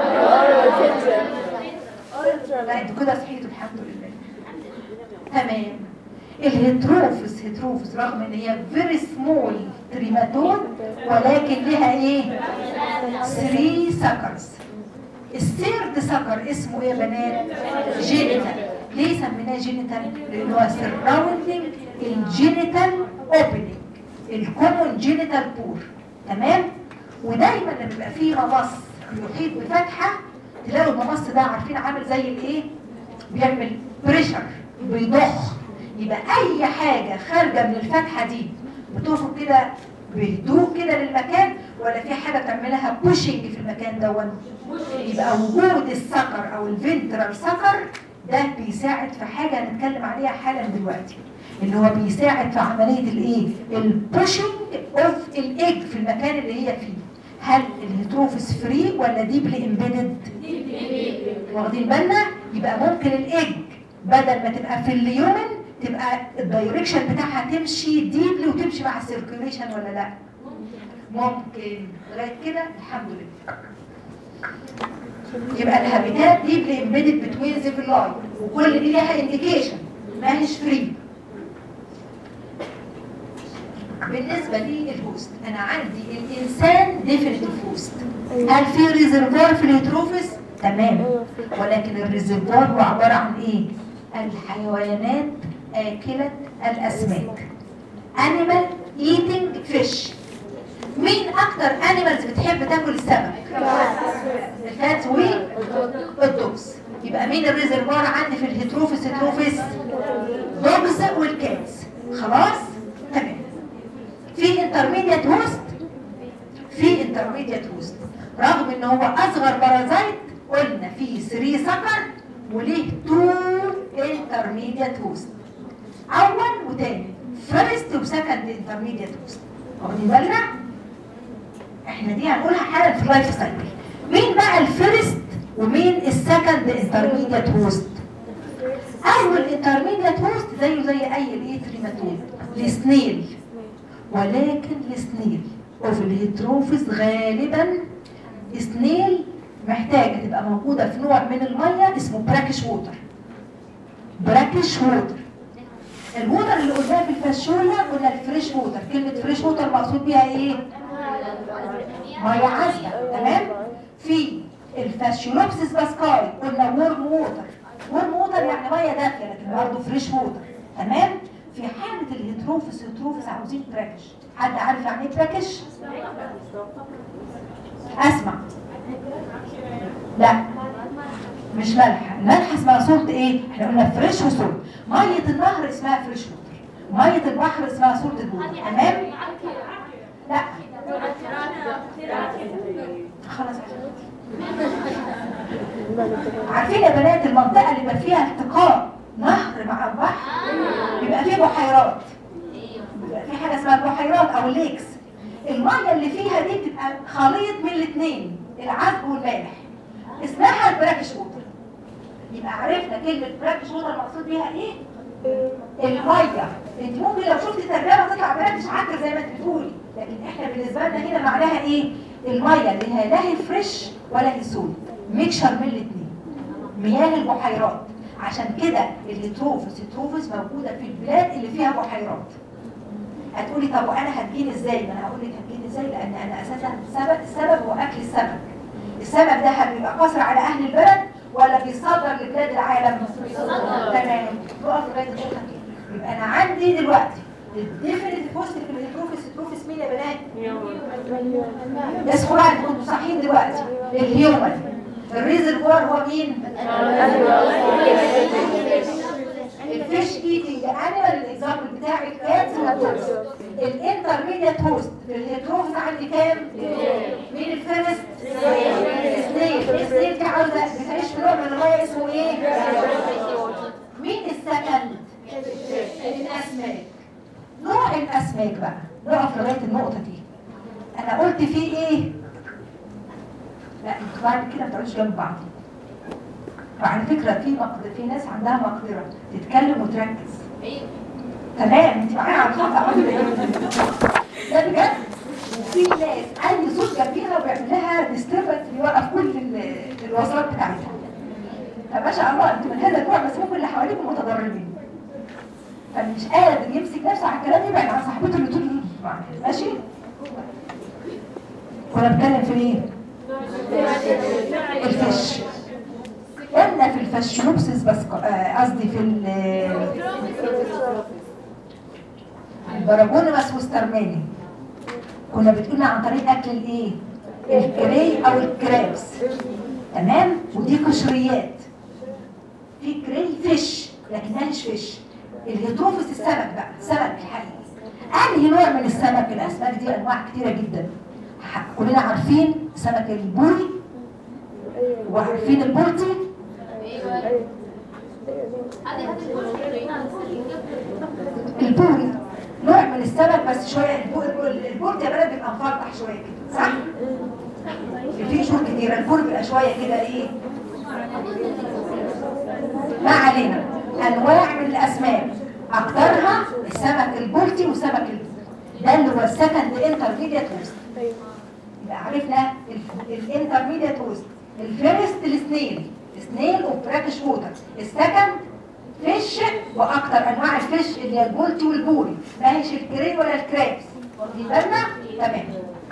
Speaker 1: لا انتوا كده صحيتوا الحمد لله تمام الهيتروفس هيتروفس رغم ان هي فيري سمول تريماتود ولكن لها ايه 3 سكرز الثيرد سكر اسمه ايه يا بنات جينيتال ليه سميناه جينيتال لان هو سراوندينج الجينيتال اوبننج الكومون جينيتال بور تمام ودايما لما بيبقى فيه ممص يحيط بفتحه تلاقوا الممص ده عارفين عامل زي الايه بيعمل بريشر بيضخ يبقى اي حاجه خارجه من الفتحه دي بتخرج كده بهدوء كده للمكان ولا في حاجه بتعملها بوشنج في المكان دون يبقى وجود السكر او الفنترال سكر ده بيساعد في حاجه هنتكلم عليها حالا دلوقتي اللي هو بيساعد في عمليه الايه البوشنج اوف الايج في المكان اللي هي فيه هل الهيتروفيس فري ولا ديبلي امبيدد واخدين بالنا يبقى ممكن الايج بدل ما تبقى في اليومن تبقى الدايركشن بتاعها تمشي ديبلي وتمشي مع السيركيوليشن ولا لا ممكن لغايه كده الحمد لله يبقى الهابيتات ديبلي امبيدد بتوين زيفلاي وكل دي ليها انديكيشن ما هيش فري بالنسبة لي الهوست أنا عندي الإنسان ديفينيتيف هوست هل في ريزرفوار في الهيتروفيس؟ تمام ولكن الريزرفوار هو عبارة عن إيه؟ الحيوانات آكلة الأسماك animal eating fish مين أكتر animals بتحب تاكل السمك؟ الكات والدوبس يبقى مين الريزرفوار عندي في الهيتروفيس هيتروفيس؟ دوبس والكاتس خلاص؟ تمام في انترميديت هوست في انترميديت هوست رغم ان هو اصغر بارازايت قلنا فيه 3 سكر وليه 2 انترميديت هوست اول وتاني فيرست وسكند انترميديت هوست واخدين بالنا احنا دي هنقولها حالا في اللايف سايكل مين بقى الفيرست ومين السكند انترميديت هوست اول انترميديت هوست زيه زي اي الايه تريماتود السنيل ولكن السنيل اوف الهيتروفيس غالبا سنيل محتاجه تبقى موجوده في نوع من الميه اسمه براكش ووتر براكش ووتر الووتر اللي قلناه في الفاشولا قلنا الفريش ووتر كلمه فريش ووتر مقصود بيها ايه ميه عذبه تمام في الفاشيولوبسيس باسكاي قلنا وورم ووتر وورم ووتر يعني ميه دافيه لكن برضه فريش ووتر تمام في حالة الهيتروفيس هيتروفيس عاوزين براكش حد عارف يعني ايه براكش؟ اسمع لا مش ملح الملح اسمها صوت ايه؟ احنا قلنا فريش وصوت مية النهر اسمها فريش ووتر مية البحر اسمها صوت البحر تمام؟ لا خلاص عارفين يا بنات المنطقة اللي بيبقى فيها التقاء نهر مع البحر بيبقى فيه بحيرات بيبقى في حاجة اسمها البحيرات او الليكس المية اللي فيها دي بتبقى خليط من الاثنين العذب والمالح اسمها البراكش ووتر يبقى عرفنا كلمة براكش ووتر المقصود بيها ايه؟ المية انت ممكن لو شفت ترجمة تطلع براكش عكر زي ما انت بتقولي لكن احنا بالنسبة لنا هنا معناها ايه؟ المية اللي هي لا هي فريش ولا هي سود ميكشر من الاثنين مياه البحيرات عشان كده الهيتروفس هيتروفس موجودة في البلاد اللي فيها بحيرات هتقولي طب وانا هتجيني ازاي ما انا هقول لك هتجيني ازاي لان انا اساسا السبب السبب هو اكل السمك السمك ده هيبقى قاصر على اهل البلد ولا بيصدر لبلاد العالم تمام نقف لغايه النقطه دي يبقى انا عندي دلوقتي الديفينيت بوست في الهيتروفس هيتروفس مين يا بنات اسمه بقى انتوا كنتوا صحيين دلوقتي الهيومن الريزرفوار هو مين الفيش ايتنج انيمال الاكزامبل بتاعي الكات الانترميديت هوست في الهيتروفس عندي كام مين الفيرست سنيل السنيل دي عاوزه بتعيش في نوع من الميه اسمه ايه مين السكند الاسماك نوع الاسماك بقى نقف لغايه النقطه دي انا قلت فيه ايه لا انتوا بعد كده ما تقعدوش جنب بعض وعلى فكره في مقدر في ناس عندها مقدره تتكلم وتركز تمام انت معايا على الخط ولا ايه؟ ده بجد وفي ناس اي صوت جنبيها وبيعمل لها ديستربنس بيوقف كل ال- الوصلات بتاعتها فما شاء الله انتوا من هذا النوع بس ممكن اللي حواليكم متضررين فمش قادر يمسك نفسه على الكلام يبعد عن صاحبته اللي طول معاه ماشي كنا بنتكلم في ايه الفش قلنا في الفاشيوبسيس بس آه، قصدي في ال- البراجونيماس والسترماني كنا بتقولنا عن طريق اكل الايه الكري او الكرابس تمام ودي قشريات في كري فيش لكنها مش فيش الهيتروفس السمك بقى السمك الحقيقي انهي نوع من السمك الاسماك دي انواع كتيره جدا ح- كلنا عارفين سمك البوري وعارفين البلطي
Speaker 4: هذه هذه المشكلة
Speaker 1: البوري نوع من السمك بس شويه البو- البوري يا بلد بيبقى مفلطح شويه كده صح؟ في شهور كتيره البوري بيبقى شويه كده ايه ما علينا انواع من الاسماك اكترها السمك البلطي وسمك البوري ده اللي هو السكند انترميديت ويست يبقى عرفنا الانترميديت ويست الفيرست السنيل سنيل وبراكش ووتر السكند فيش واكتر انواع الفيش اللي هي البولتي والبوري ما هيش الكرين ولا الكرابس واخدين بالنا تمام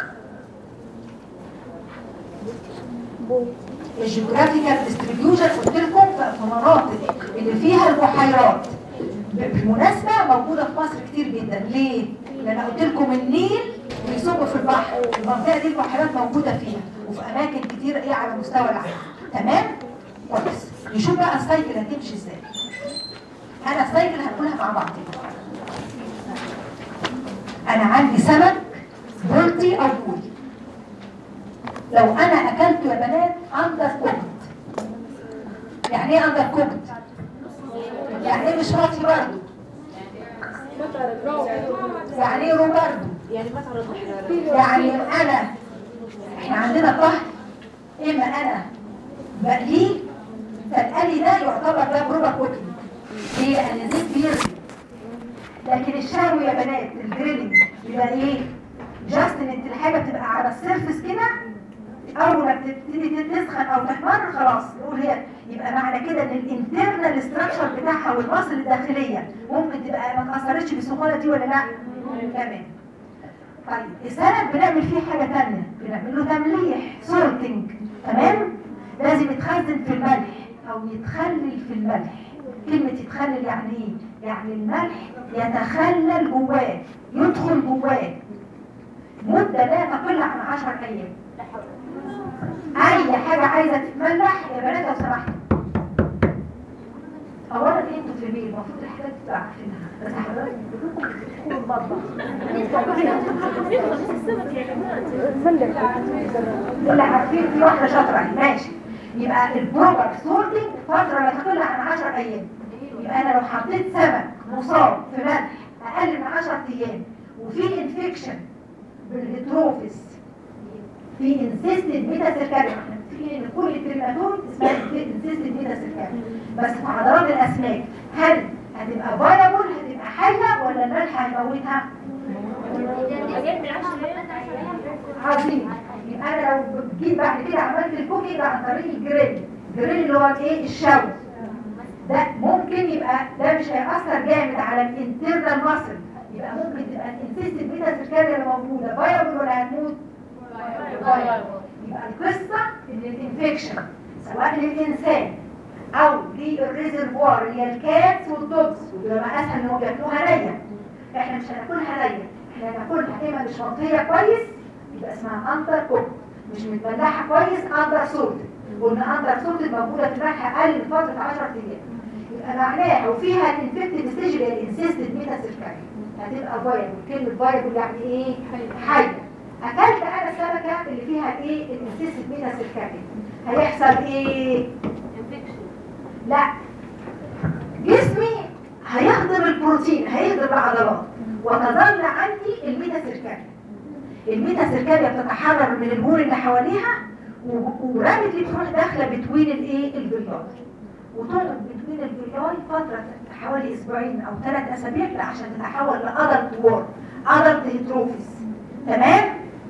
Speaker 1: الجيوغرافيكال ديستريبيوشن قلت لكم في في مناطق اللي فيها البحيرات بالمناسبة موجودة في مصر كتير جدا ليه؟ لأن قلت لكم النيل بيصب في البحر المنطقة دي البحيرات موجودة فيها وفي أماكن كتير إيه على مستوى العالم تمام؟ كويس نشوف بقى السايكل هتمشي ازاي أنا السايكل هنقولها مع بعض أنا عندي سمك بولتي أو بولي لو أنا أكلته يا بنات أندر كوكت يعني إيه أندر كوكت؟ يعني ايه مش مطهي برضه يعني ايه رو برضه
Speaker 5: يعني ما تعرض لحرارة
Speaker 1: يعني انا احنا عندنا طهي اما انا بقليه فالقلي ده يعتبر ده بروبر كوكينج ليه لان زيت بيرضي لكن الشوي يا بنات الجريلينج يبقى ايه جاست ان انت الحاجه بتبقى على السيرفس كده اول ما بتبتدي تسخن او تحمر خلاص نقول هي يبقى معنى كده ان الانترنال ستراكشر بتاعها والمصل الداخليه ممكن تبقى ما اتاثرتش بالسخونه دي ولا لا تمام طيب السلق بنعمل فيه حاجه ثانيه بنعمل له تمليح سورتنج تمام لازم يتخزن في الملح او يتخلل في الملح كلمه يتخلل يعني ايه يعني الملح يتخلل جواه يدخل جواه مده لا تقل عن 10 ايام اي حاجة عايزة تتملح يا بنات لو سمحتوا اولا انتوا في البيت المفروض الحاجات تبقى عارفينها بس حضرتك كلكم بتدخلوا المطبخ اللي عارفين في واحدة شاطرة اهي، ماشي يبقى البروبر سورتنج فترة لا تقل عن 10 ايام يبقى انا لو حطيت سمك مصاب في ملح اقل من 10 ايام وفي انفكشن بالهيتروفيس في انسيستد بيتا سيركاريا احنا متفقين ان كل التريماتود اسمها انسيستد بيتا سيركاريا بس في حضارات الاسماك هل هتبقى فايبل هتبقى حيه ولا الملح هيموتها؟ عظيم يبقى انا لو جيت بعد كده عملت الكوكي يبقى عن طريق الجريل الجريل اللي هو ايه الشوي ده ممكن يبقى ده مش هيأثر جامد على الانترنال ماسل يبقى ممكن تبقى الانسيستد بيتا سيركاريا اللي موجوده فايبل ولا هتموت؟ يبقى القصة ان الانفكشن سواء للإنسان أو للريزرفوار اللي هي الكاتس والدوجز وبيبقى أسهل إن هو بياكلوها نية إحنا مش هناكلها نية إحنا هناكلها إما مش مطهية كويس يبقى اسمها أندر كوك مش متملحة كويس أندر سولت قلنا أندر سولت موجودة في الملح أقل من فترة 10 أيام يبقى معناها وفيها الانفكتد ستيج اللي هي الانسيستد ميتا سيركاري هتبقى فايبل كلمة فايبل يعني إيه؟ حية اكلت انا السمكه اللي فيها ايه الانسيست مينا سيركاري هيحصل ايه لا جسمي هيهضم البروتين هيهضم العضلات وتظل عندي الميتا سيركاري الميتا سيركاريا بتتحرر من البور اللي حواليها و- ورمت اللي بتروح داخله بتوين الايه البيضات وتقعد بين الجلاي فتره حوالي اسبوعين او ثلاث اسابيع لا عشان تتحول لادلت وور ادلت هيتروفيس تمام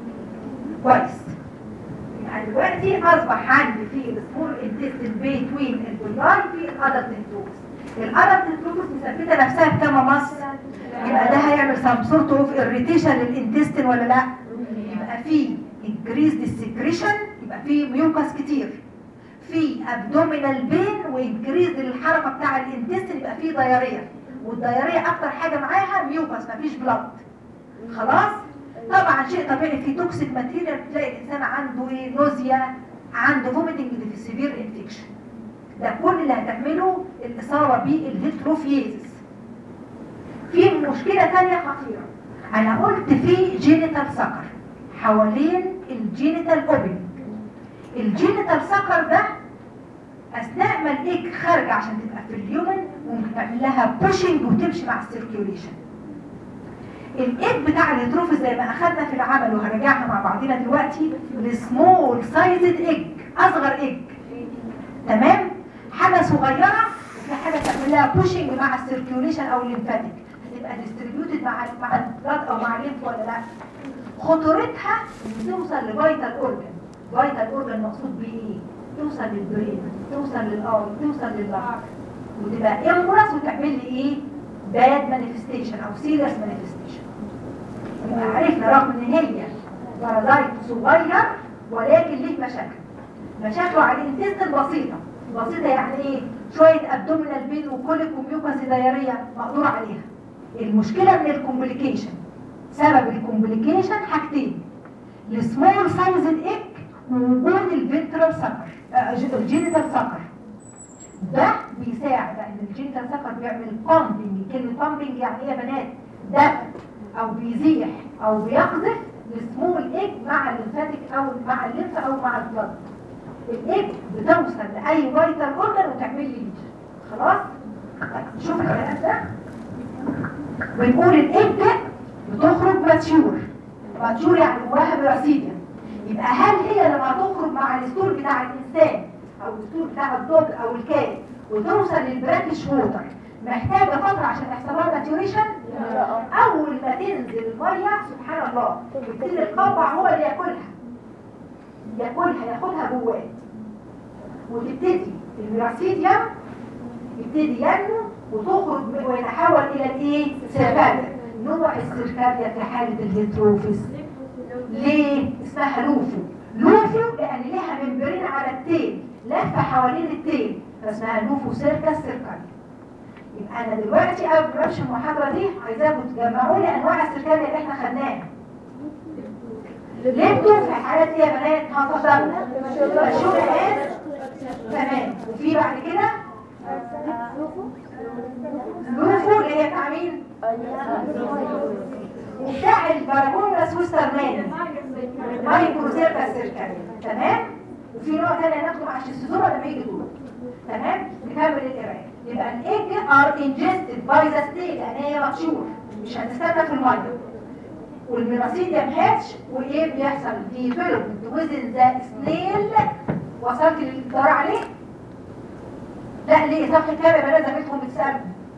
Speaker 1: كويس يعني دلوقتي اصبح عندي في السمول انتستين بين الجلاي في الادلت هيتروفيس الادلت هيتروفيس مثبته نفسها بكام مصر يبقى ده هيعمل سام سورت اوف اريتيشن للانتستين ولا لا يبقى في increased secretion يبقى في ميوكس كتير في abdominal pain وانكريز الحركه بتاع الانتستين يبقى في دياريه والدياريه اكتر حاجه معاها ميوكس مفيش بلاد خلاص طبعا شيء طبيعي في توكسيك ماتيريال تلاقي الانسان عنده ايه نوزيا عنده فوميتنج في سيفير انفكشن ده كل اللي هتعمله الاصابه بالهيتروفيزس في مشكله ثانيه خطيره انا قلت في جينيتال سكر حوالين الجينيتال اوبننج الجينيتال سكر ده اثناء ما الايج خارجه عشان تبقى في اليومن ممكن تعمل لها بوشنج وتمشي مع السيركيوليشن الايج بتاع الهيتروفيس زي ما اخدنا في العمل وهرجعها مع بعضنا دلوقتي السمول سايزد ايج اصغر ايج تمام حاجه صغيره وفي حاجه تعمل لها بوشنج مع السيركيوليشن او الليمفاتيك هتبقى ديستريبيوتد مع مع البلاد او مع الليمف ولا لا خطورتها ان توصل لفيتال اورجن فيتال اورجن مقصود بيه ايه توصل للبرين توصل للاي توصل لللنج وتبقى امبرس وتعمل لي ايه باد مانيفستيشن او سيريس مانيفستيشن يبقى عرفنا رغم ان هي بارازايت صغير ولكن ليه مشاكل مشاكله على الانتستين بسيطه بسيطه يعني ايه شويه ابدومينال بين وكوليك وميوكاس دايريه مقدور عليها المشكله من الكومبليكيشن سبب الكومبليكيشن حاجتين السمول سايزد ايك ووجود الفنترال سكر الجينيتال سكر ده بيساعد لان الجينيتال سكر بيعمل بامبنج كلمه بامبنج يعني ايه يا بنات دفع او بيزيح او بيقذف السمول ايج مع الليمفاتيك او مع الليمف او مع البلد الايج بتوصل لاي فيتال اورجن وتعمل لي ليجن خلاص طيب شوف الكلام ده بنقول الايج ده بتخرج ماتشور ماتشور يعني جواها براسيديا يبقى هل هي لما تخرج مع الستور بتاع الانسان او الستور بتاع الدوج او الكائن وتوصل للبراكش ووتر محتاجه فتره عشان يحصل لها ماتيوريشن اول ما تنزل الميه سبحان الله يبتدي القبع هو اللي ياكلها ياكلها ياخدها جواه وتبتدي البراسيديا يبتدي ينمو وتخرج ويتحول الى الايه سيركاليا نوع السيركاليا في حاله الهيتروفيس ليه اسمها لوفو لوفو لان ليها ممبرين على التيل لفه حوالين التيل فاسمها لوفو سيركا سيركاليا يبقى انا دلوقتي قبل ما امشي المحاضره دي عايزاكم تجمعوا لي انواع السيركاليا اللي احنا خدناها لبتوا في حالات ايه يا بنات هتصلنا مشهور الان تمام وفي بعد كده لوفو اللي هي بتاع مين وبتاع الباربونوس وسترمان مايكرو سيركا سيركاليا تمام وفي نوع تاني هناخده مع الشيزوزورا لما يجي دول تمام نكمل القرايه يبقى الايج ار انجستد باي ذا ستيل لان هي مقشور مش هتستنى في الميه والميراسيديا هاتش وايه بيحصل ديفلوبمنت وزن ذا سنيل وصلت للدار عليه لا ليه صفحه كام يا بنات زميلتكم بتسالوا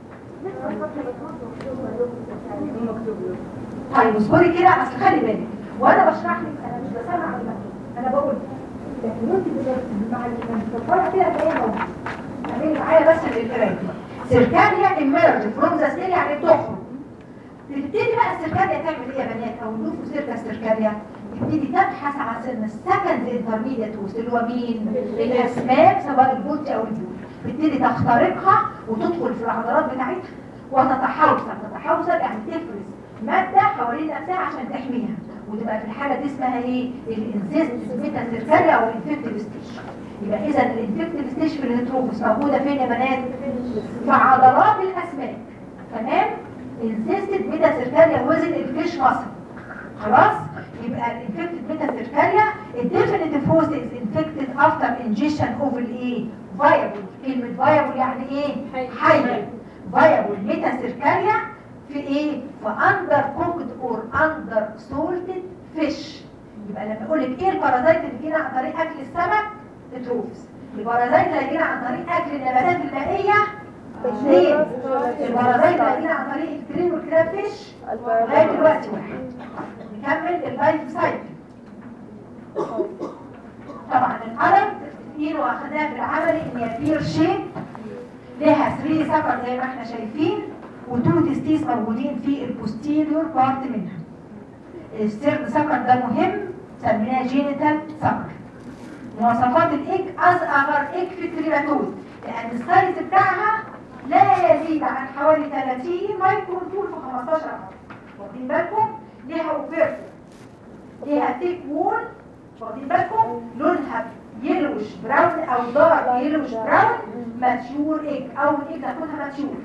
Speaker 1: طيب اصبري كده اصل خلي بالك وانا بشرح لك انا مش بسمع على المكتوب انا بقول لكن انت مع الفرقه كده هتلاقيها موجوده اعملي معايا بس القرايه سيركاليا ايمرج فروم ذا ستيل يعني بتخرج تبتدي بقى السيركاليا تعمل ايه يا بنات او اللوفو سيركا السيركاليا تبتدي تبحث عن سن السكند انترميديت وست اللي هو مين الاسماك سواء البولتي او البيوت تبتدي تخترقها وتدخل في العضلات بتاعتها وتتحوصل تتحوصل يعني تفرز ماده حوالين نفسها عشان تحميها وتبقى في الحاله دي اسمها ايه الانسيست ميتا سيركاليا او الانفكتيف ستيش يبقى اذا الانفكتيف ستيش في الهيتروفوس موجوده فين يا بنات في عضلات الاسماك تمام انسيستد ميتا سيركاليا وزن الفيش مصر خلاص يبقى الانفكتد ميتا سيركاليا الديفينيتيف هوست از انفكتد افتر انجيشن اوف الايه فايبل كلمه فايبل يعني ايه حي فايبل ميتا سيركاليا في ايه في اندر كوكد اور اندر سولتد فيش يبقى لما اقول لك ايه البارازايت اللي جينا عن طريق اكل السمك اتروفس البرازيت اللي هيجينا عن طريق اكل النباتات المائيه اثنين البرازيت اللي هيجينا عن طريق الكريم والكراب فيش لغايه دلوقتي واحد نكمل اللايف سايكل طبعا القلم ايده واخدناها في العملي ان هي بير شيب لها 3 سكر زي ما احنا شايفين وتو تستيس موجودين في البوستيريور بارت منها السيرد سكر ده مهم سميناه جينيتال سكر مواصفات الايج اصغر ايج في التريماتود لان السايز بتاعها لا يزيد عن حوالي 30 مايكرون طول في 15 عمر واخدين بالكم ليها اوفيرت ليها ثيك وول واخدين بالكم لونها يلوش براون او دارك يلوش براون ماتيور ايج اول ايج هتكونها ماتيور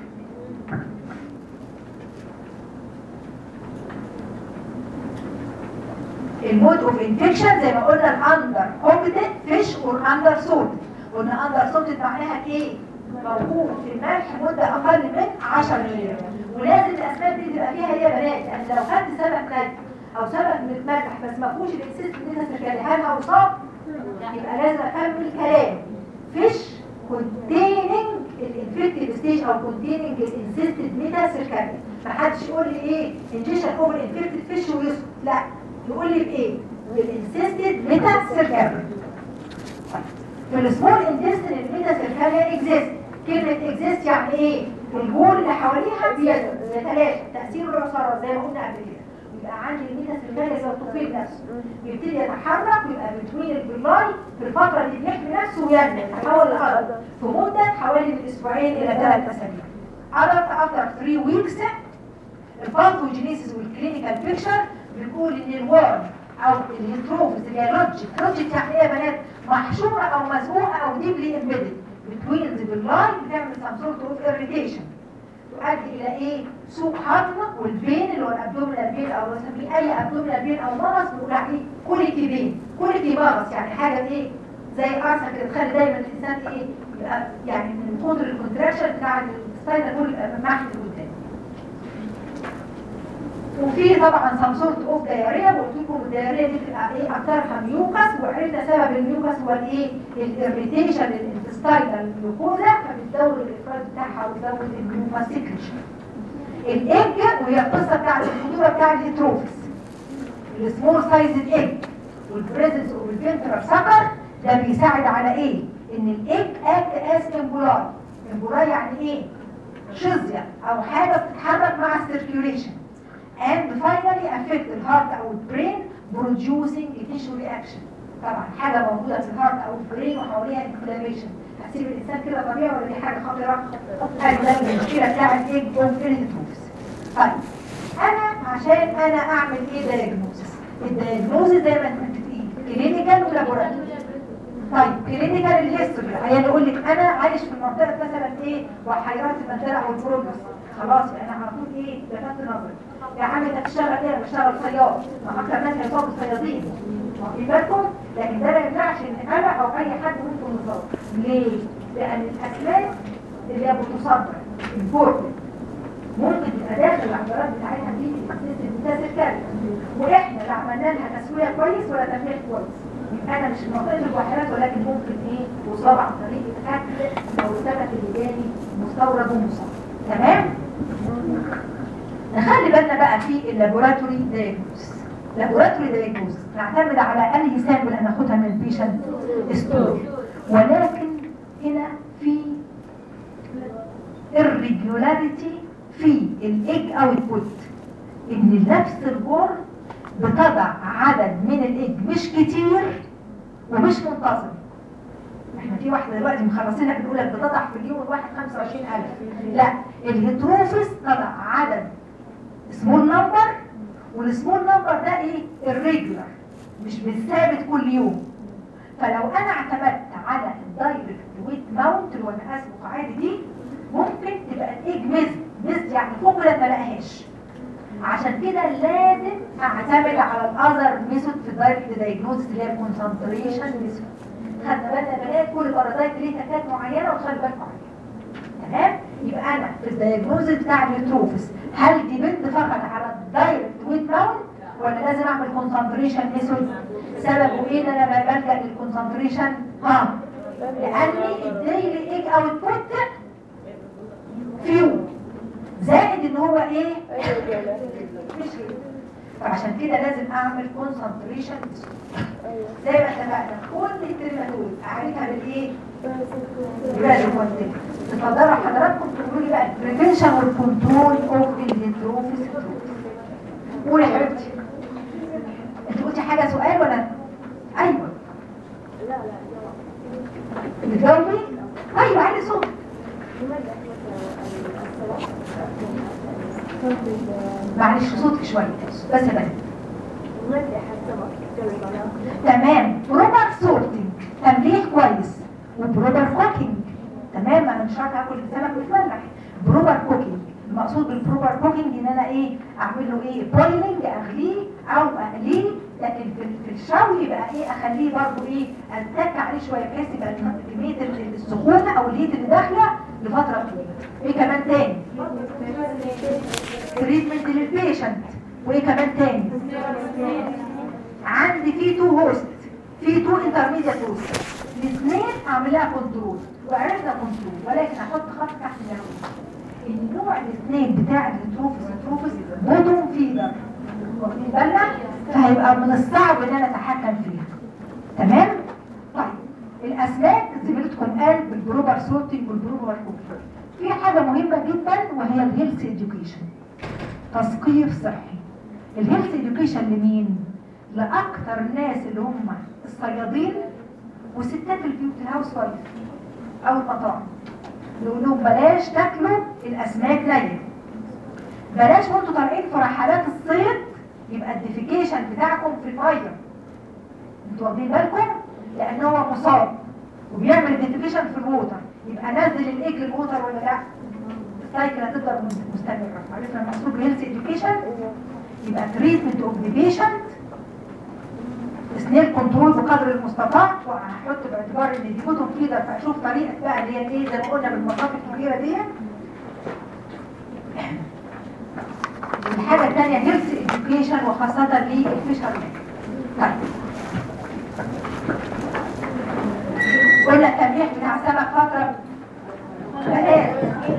Speaker 1: المود اوف انفكشن زي ما قلنا الاندر كومبتنت فيش اور اندر سولت قلنا اندر سولت معناها ايه موجود في الملح مده اقل من 10 ايام ولازم الاسباب دي تبقى فيها هي بنات لان لو خدت سبب نجم او سبب متملح بس ما فيهوش الاكسس اللي هل هوصاب يبقى لازم اكمل كلام فيش containing الانفكتيف ستيج او containing الانسيستد ميتا سيركاريا ما حدش يقول لي ايه انجيشن اوفر انفكتد فيش ويسكت لا يقول لي بايه بالانسيستد ميتا سيركاريا في السمول انتستين الميتا سيركاريا اكزيست كلمه اكزيست يعني ايه الجول اللي حواليها بيتلاشى تاثير العصاره زي ما قلنا قبل كده يبقى عندي الميتا سيركاريا زي الطفيل نفسه بيبتدي يتحرك ويبقى بتوين البلاي في الفتره اللي بيحمي نفسه وينمو يتحول لأرض في مده حوالي من اسبوعين الى ثلاث اسابيع adult after 3 weeks الباثوجينيسيس والكلينيكال بيكتشر بنقول ان الورم او الهيتروفيس اللي هي لوجيك لوجيك يعني ايه يا بنات محشوره او مسبوقه او ديبلي امبيدد بتوين ذا باللاي بتعمل سام سورت اوف اريتيشن تؤدي الى ايه سوء هضم والبين اللي هو الابدومينال بين او نسميه اي ابدومينال بين او مغص بنقول عليه كوليكي بين كوليكي مغص يعني حاجه ايه زي قرصه كده تخلي دايما الانسان ايه يبقى يعني من كتر الكونتراكشن بتاع الستايل كل يبقى محل قدام وفي طبعا سام سورت اوف دايريا قلت لكم الدايريا دي بتبقى ايه اكترها ميوكس وعرفنا سبب الميوكس هو الايه الاريتيشن الانتستاينال ميوكوزا فبتزود الافراز بتاعها وتزود الميوكس سكريشن الايج وهي القصه بتاعت الخطوره بتاع الهيتروفيس السمول سايز الايج والبريزنس اوف الفنترال سكر ده بيساعد على ايه ان الايج اكت از امبولاي امبولاي يعني ايه شظيه او حاجه بتتحرك مع السيركيوليشن and finally affect the heart او البرين producing a tissue reaction طبعا حاجة موجودة في الهارت او البرين وحواليها inflammation هسيب الانسان كده طبيعي ولا دي حاجة خطيرة؟ هذه ده المشكلة بتاعت ايه اوف الهيتروفيس طيب انا عشان انا اعمل ايه دايجنوزس الدايجنوزس زي ما انت متفقين كلينيكال ولابوراتوري طيب كلينيكال الهيستوري العيان يقول لك انا عايش في المنطقه مثلا ايه بحيرات المنطقه او البروجرس خلاص يبقى انا على طول ايه لفت نظري يا عم انت بتشتغل ايه انا بشتغل صياد ما اكتر ناس هيصابوا الصيادين واخدين بالكم لكن ده ما يمنعش ان انا او اي حد ممكن يصاب ليه؟ لان الاسلاك اللي هي بتصدر البورد ممكن تبقى داخل العضلات بتاعتها دي السيستم بتاع الكلب واحنا لا عملنا لها تسويه كويس ولا تنميه كويس يبقى انا مش في منطقه البحيرات ولكن ممكن ايه اصاب عن طريق الاكل او السمك اللي جالي مستورد ومصاب تمام؟ نخلي بالنا بقى في اللابوراتوري دايجنوز لابوراتوري دايجنوز نعتمد على انهي سامبل هناخدها من البيشنت ستور ولكن هنا في irregularity في الايج اوتبوت ان نفس الجور بتضع عدد من الايج مش كتير ومش منتظم احنا في واحده دلوقتي مخلصينها بتقول لك بتضع في اليوم الواحد 25000 لا الهيتروفيس تضع عدد سمول نمبر والسمول نمبر ده ايه الريجولار مش بالثابت كل يوم فلو انا اعتمدت على الدايركت ويت ماونت اللي هو مقاس القاعدي دي ممكن تبقى الايج مزد مزد يعني فقلت ما لقاهاش عشان كده لازم اعتمد على الاذر ميثود في الدايركت دايجنوستس اللي هي الكونسنتريشن ميثود خدنا بالنا يا بنات كل بارازايت ليه تكات معينه وخلي بالكم عليها تمام يبقى انا في الدايجنوز بتاع اليوتروفيس هل ديبند فقط على الدايركت ويت ماونت ولا لازم اعمل كونسنتريشن ميثود سببه ايه ان انا بلجا للكونسنتريشن ها لان الديلي ايج اوتبوت فيو زائد ان هو ايه
Speaker 2: ايوه كده
Speaker 1: مش كده. فعشان كده لازم اعمل كونسنتريشن
Speaker 2: ايوه
Speaker 1: زي ما اتفقنا كل الترماتول اعالجها بالايه لازم كونتين تفضلوا حضراتكم تقولوا لي بقى البريفنشن والكنترول اوف الهيدروفيس قولي يا حبيبتي انت قلتي حاجه سؤال ولا ايوه
Speaker 2: لا لا
Speaker 1: بتجاوبي ايوه عادي صوت معلش صوتك شويه بس يا بنات تمام بروبر سورتنج تمليح كويس وبروبر كوكينج تمام انا مش شرط اكل السمك متملح بروبر كوكينج المقصود بالبروبر كوكينج ان انا ايه اعمل له ايه بويلنج اغليه او اقليه لكن في في الشوي يبقى ايه اخليه برضه ايه اتك عليه شويه بحيث يبقى كميه ال- السخونه او الهيت اللي داخله لفتره طويله ايه كمان تاني تريتمنت للبيشنت وايه كمان تاني عندي في تو هوست في تو انترميديت هوست الاثنين اعمل لها كنترول وعرفنا كنترول ولكن احط خط تحت العنوان النوع الاثنين بتاع الانتروفيس انتروفيس بوتوم فيدر واخدين بالنا فهيبقى من الصعب ان انا اتحكم فيها تمام طيب الاسماك زميلتكم قال بالبروبر سورتنج والبروبر كوكينج في حاجه مهمه جدا وهي الهيلث اديوكيشن تثقيف صحي الهيلث اديوكيشن لمين لاكثر الناس اللي هم الصيادين وستات البيوت الهاوس وايف او المطاعم نقول لهم بلاش تاكلوا الاسماك نيه بلاش وانتوا طالعين في رحلات الصيد يبقى الديفيكيشن بتاعكم في الميه انتوا واخدين بالكم لان هو مصاب وبيعمل ديفيكيشن في الووتر يبقى نزل الايج الووتر ولا لا السايكل هتفضل مستمره عرفنا المقصود هيلث اديوكيشن يبقى تريتمنت اوف ذا بيشنت سنيل كنترول بقدر المستطاع وهحط باعتبار ان دي كتب فيدر فاشوف طريقه بقى اللي هي ايه زي ما قلنا بالمصاف الكبيره دي الحاجه الثانيه هيلث اديوكيشن وخاصه للفيشر طيب قلنا التمليح بتاع السمك فتره بقال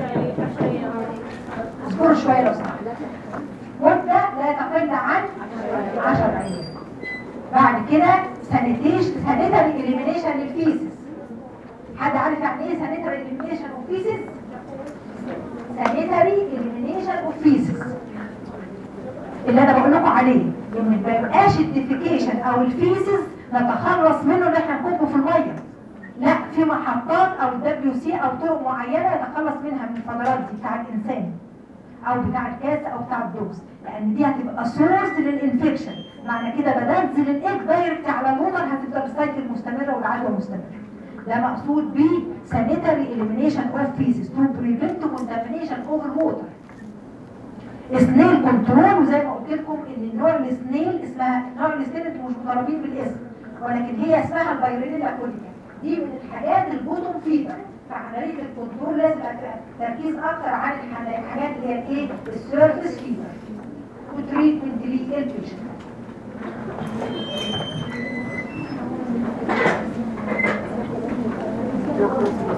Speaker 1: اصبروا شويه لو سمحت مده لا تقل عن 10 ايام بعد كده سانيتيش سانيتري اليمينيشن للفيسز حد عارف يعني ايه سانيتري اليمينيشن اوف فيسز سانيتري اليمينيشن اوف فيسز اللي انا بقول لكم عليه ان ما يبقاش الديفيكيشن او الفيسز نتخلص منه ان احنا نكبه في الميه لا في محطات او دبليو سي او طرق معينه يتخلص منها من الفضلات دي بتاع الانسان او بتاع الكاس او بتاع الدوز لان دي هتبقى سورس للانفكشن معنى كده بنزل الايج دايركت على الوتر هتبقى السايكل مستمره والعدوى مستمره ده مقصود ب sanitary elimination of feces to prevent contamination of the water سنيل كنترول وزي ما قلت لكم ان النوع السنيل اسمها نوع السنيل انتوا مش مطالبين بالاسم ولكن هي اسمها البايرينيلا كوليا دي من الحاجات البوتوم فيبر فعمليه الكنترول لازم يبقى تركيز اكتر عن الح- الحاجات اللي هي الايه السيرفيس فيبر وتريتمنت للبيشنت
Speaker 5: نخلص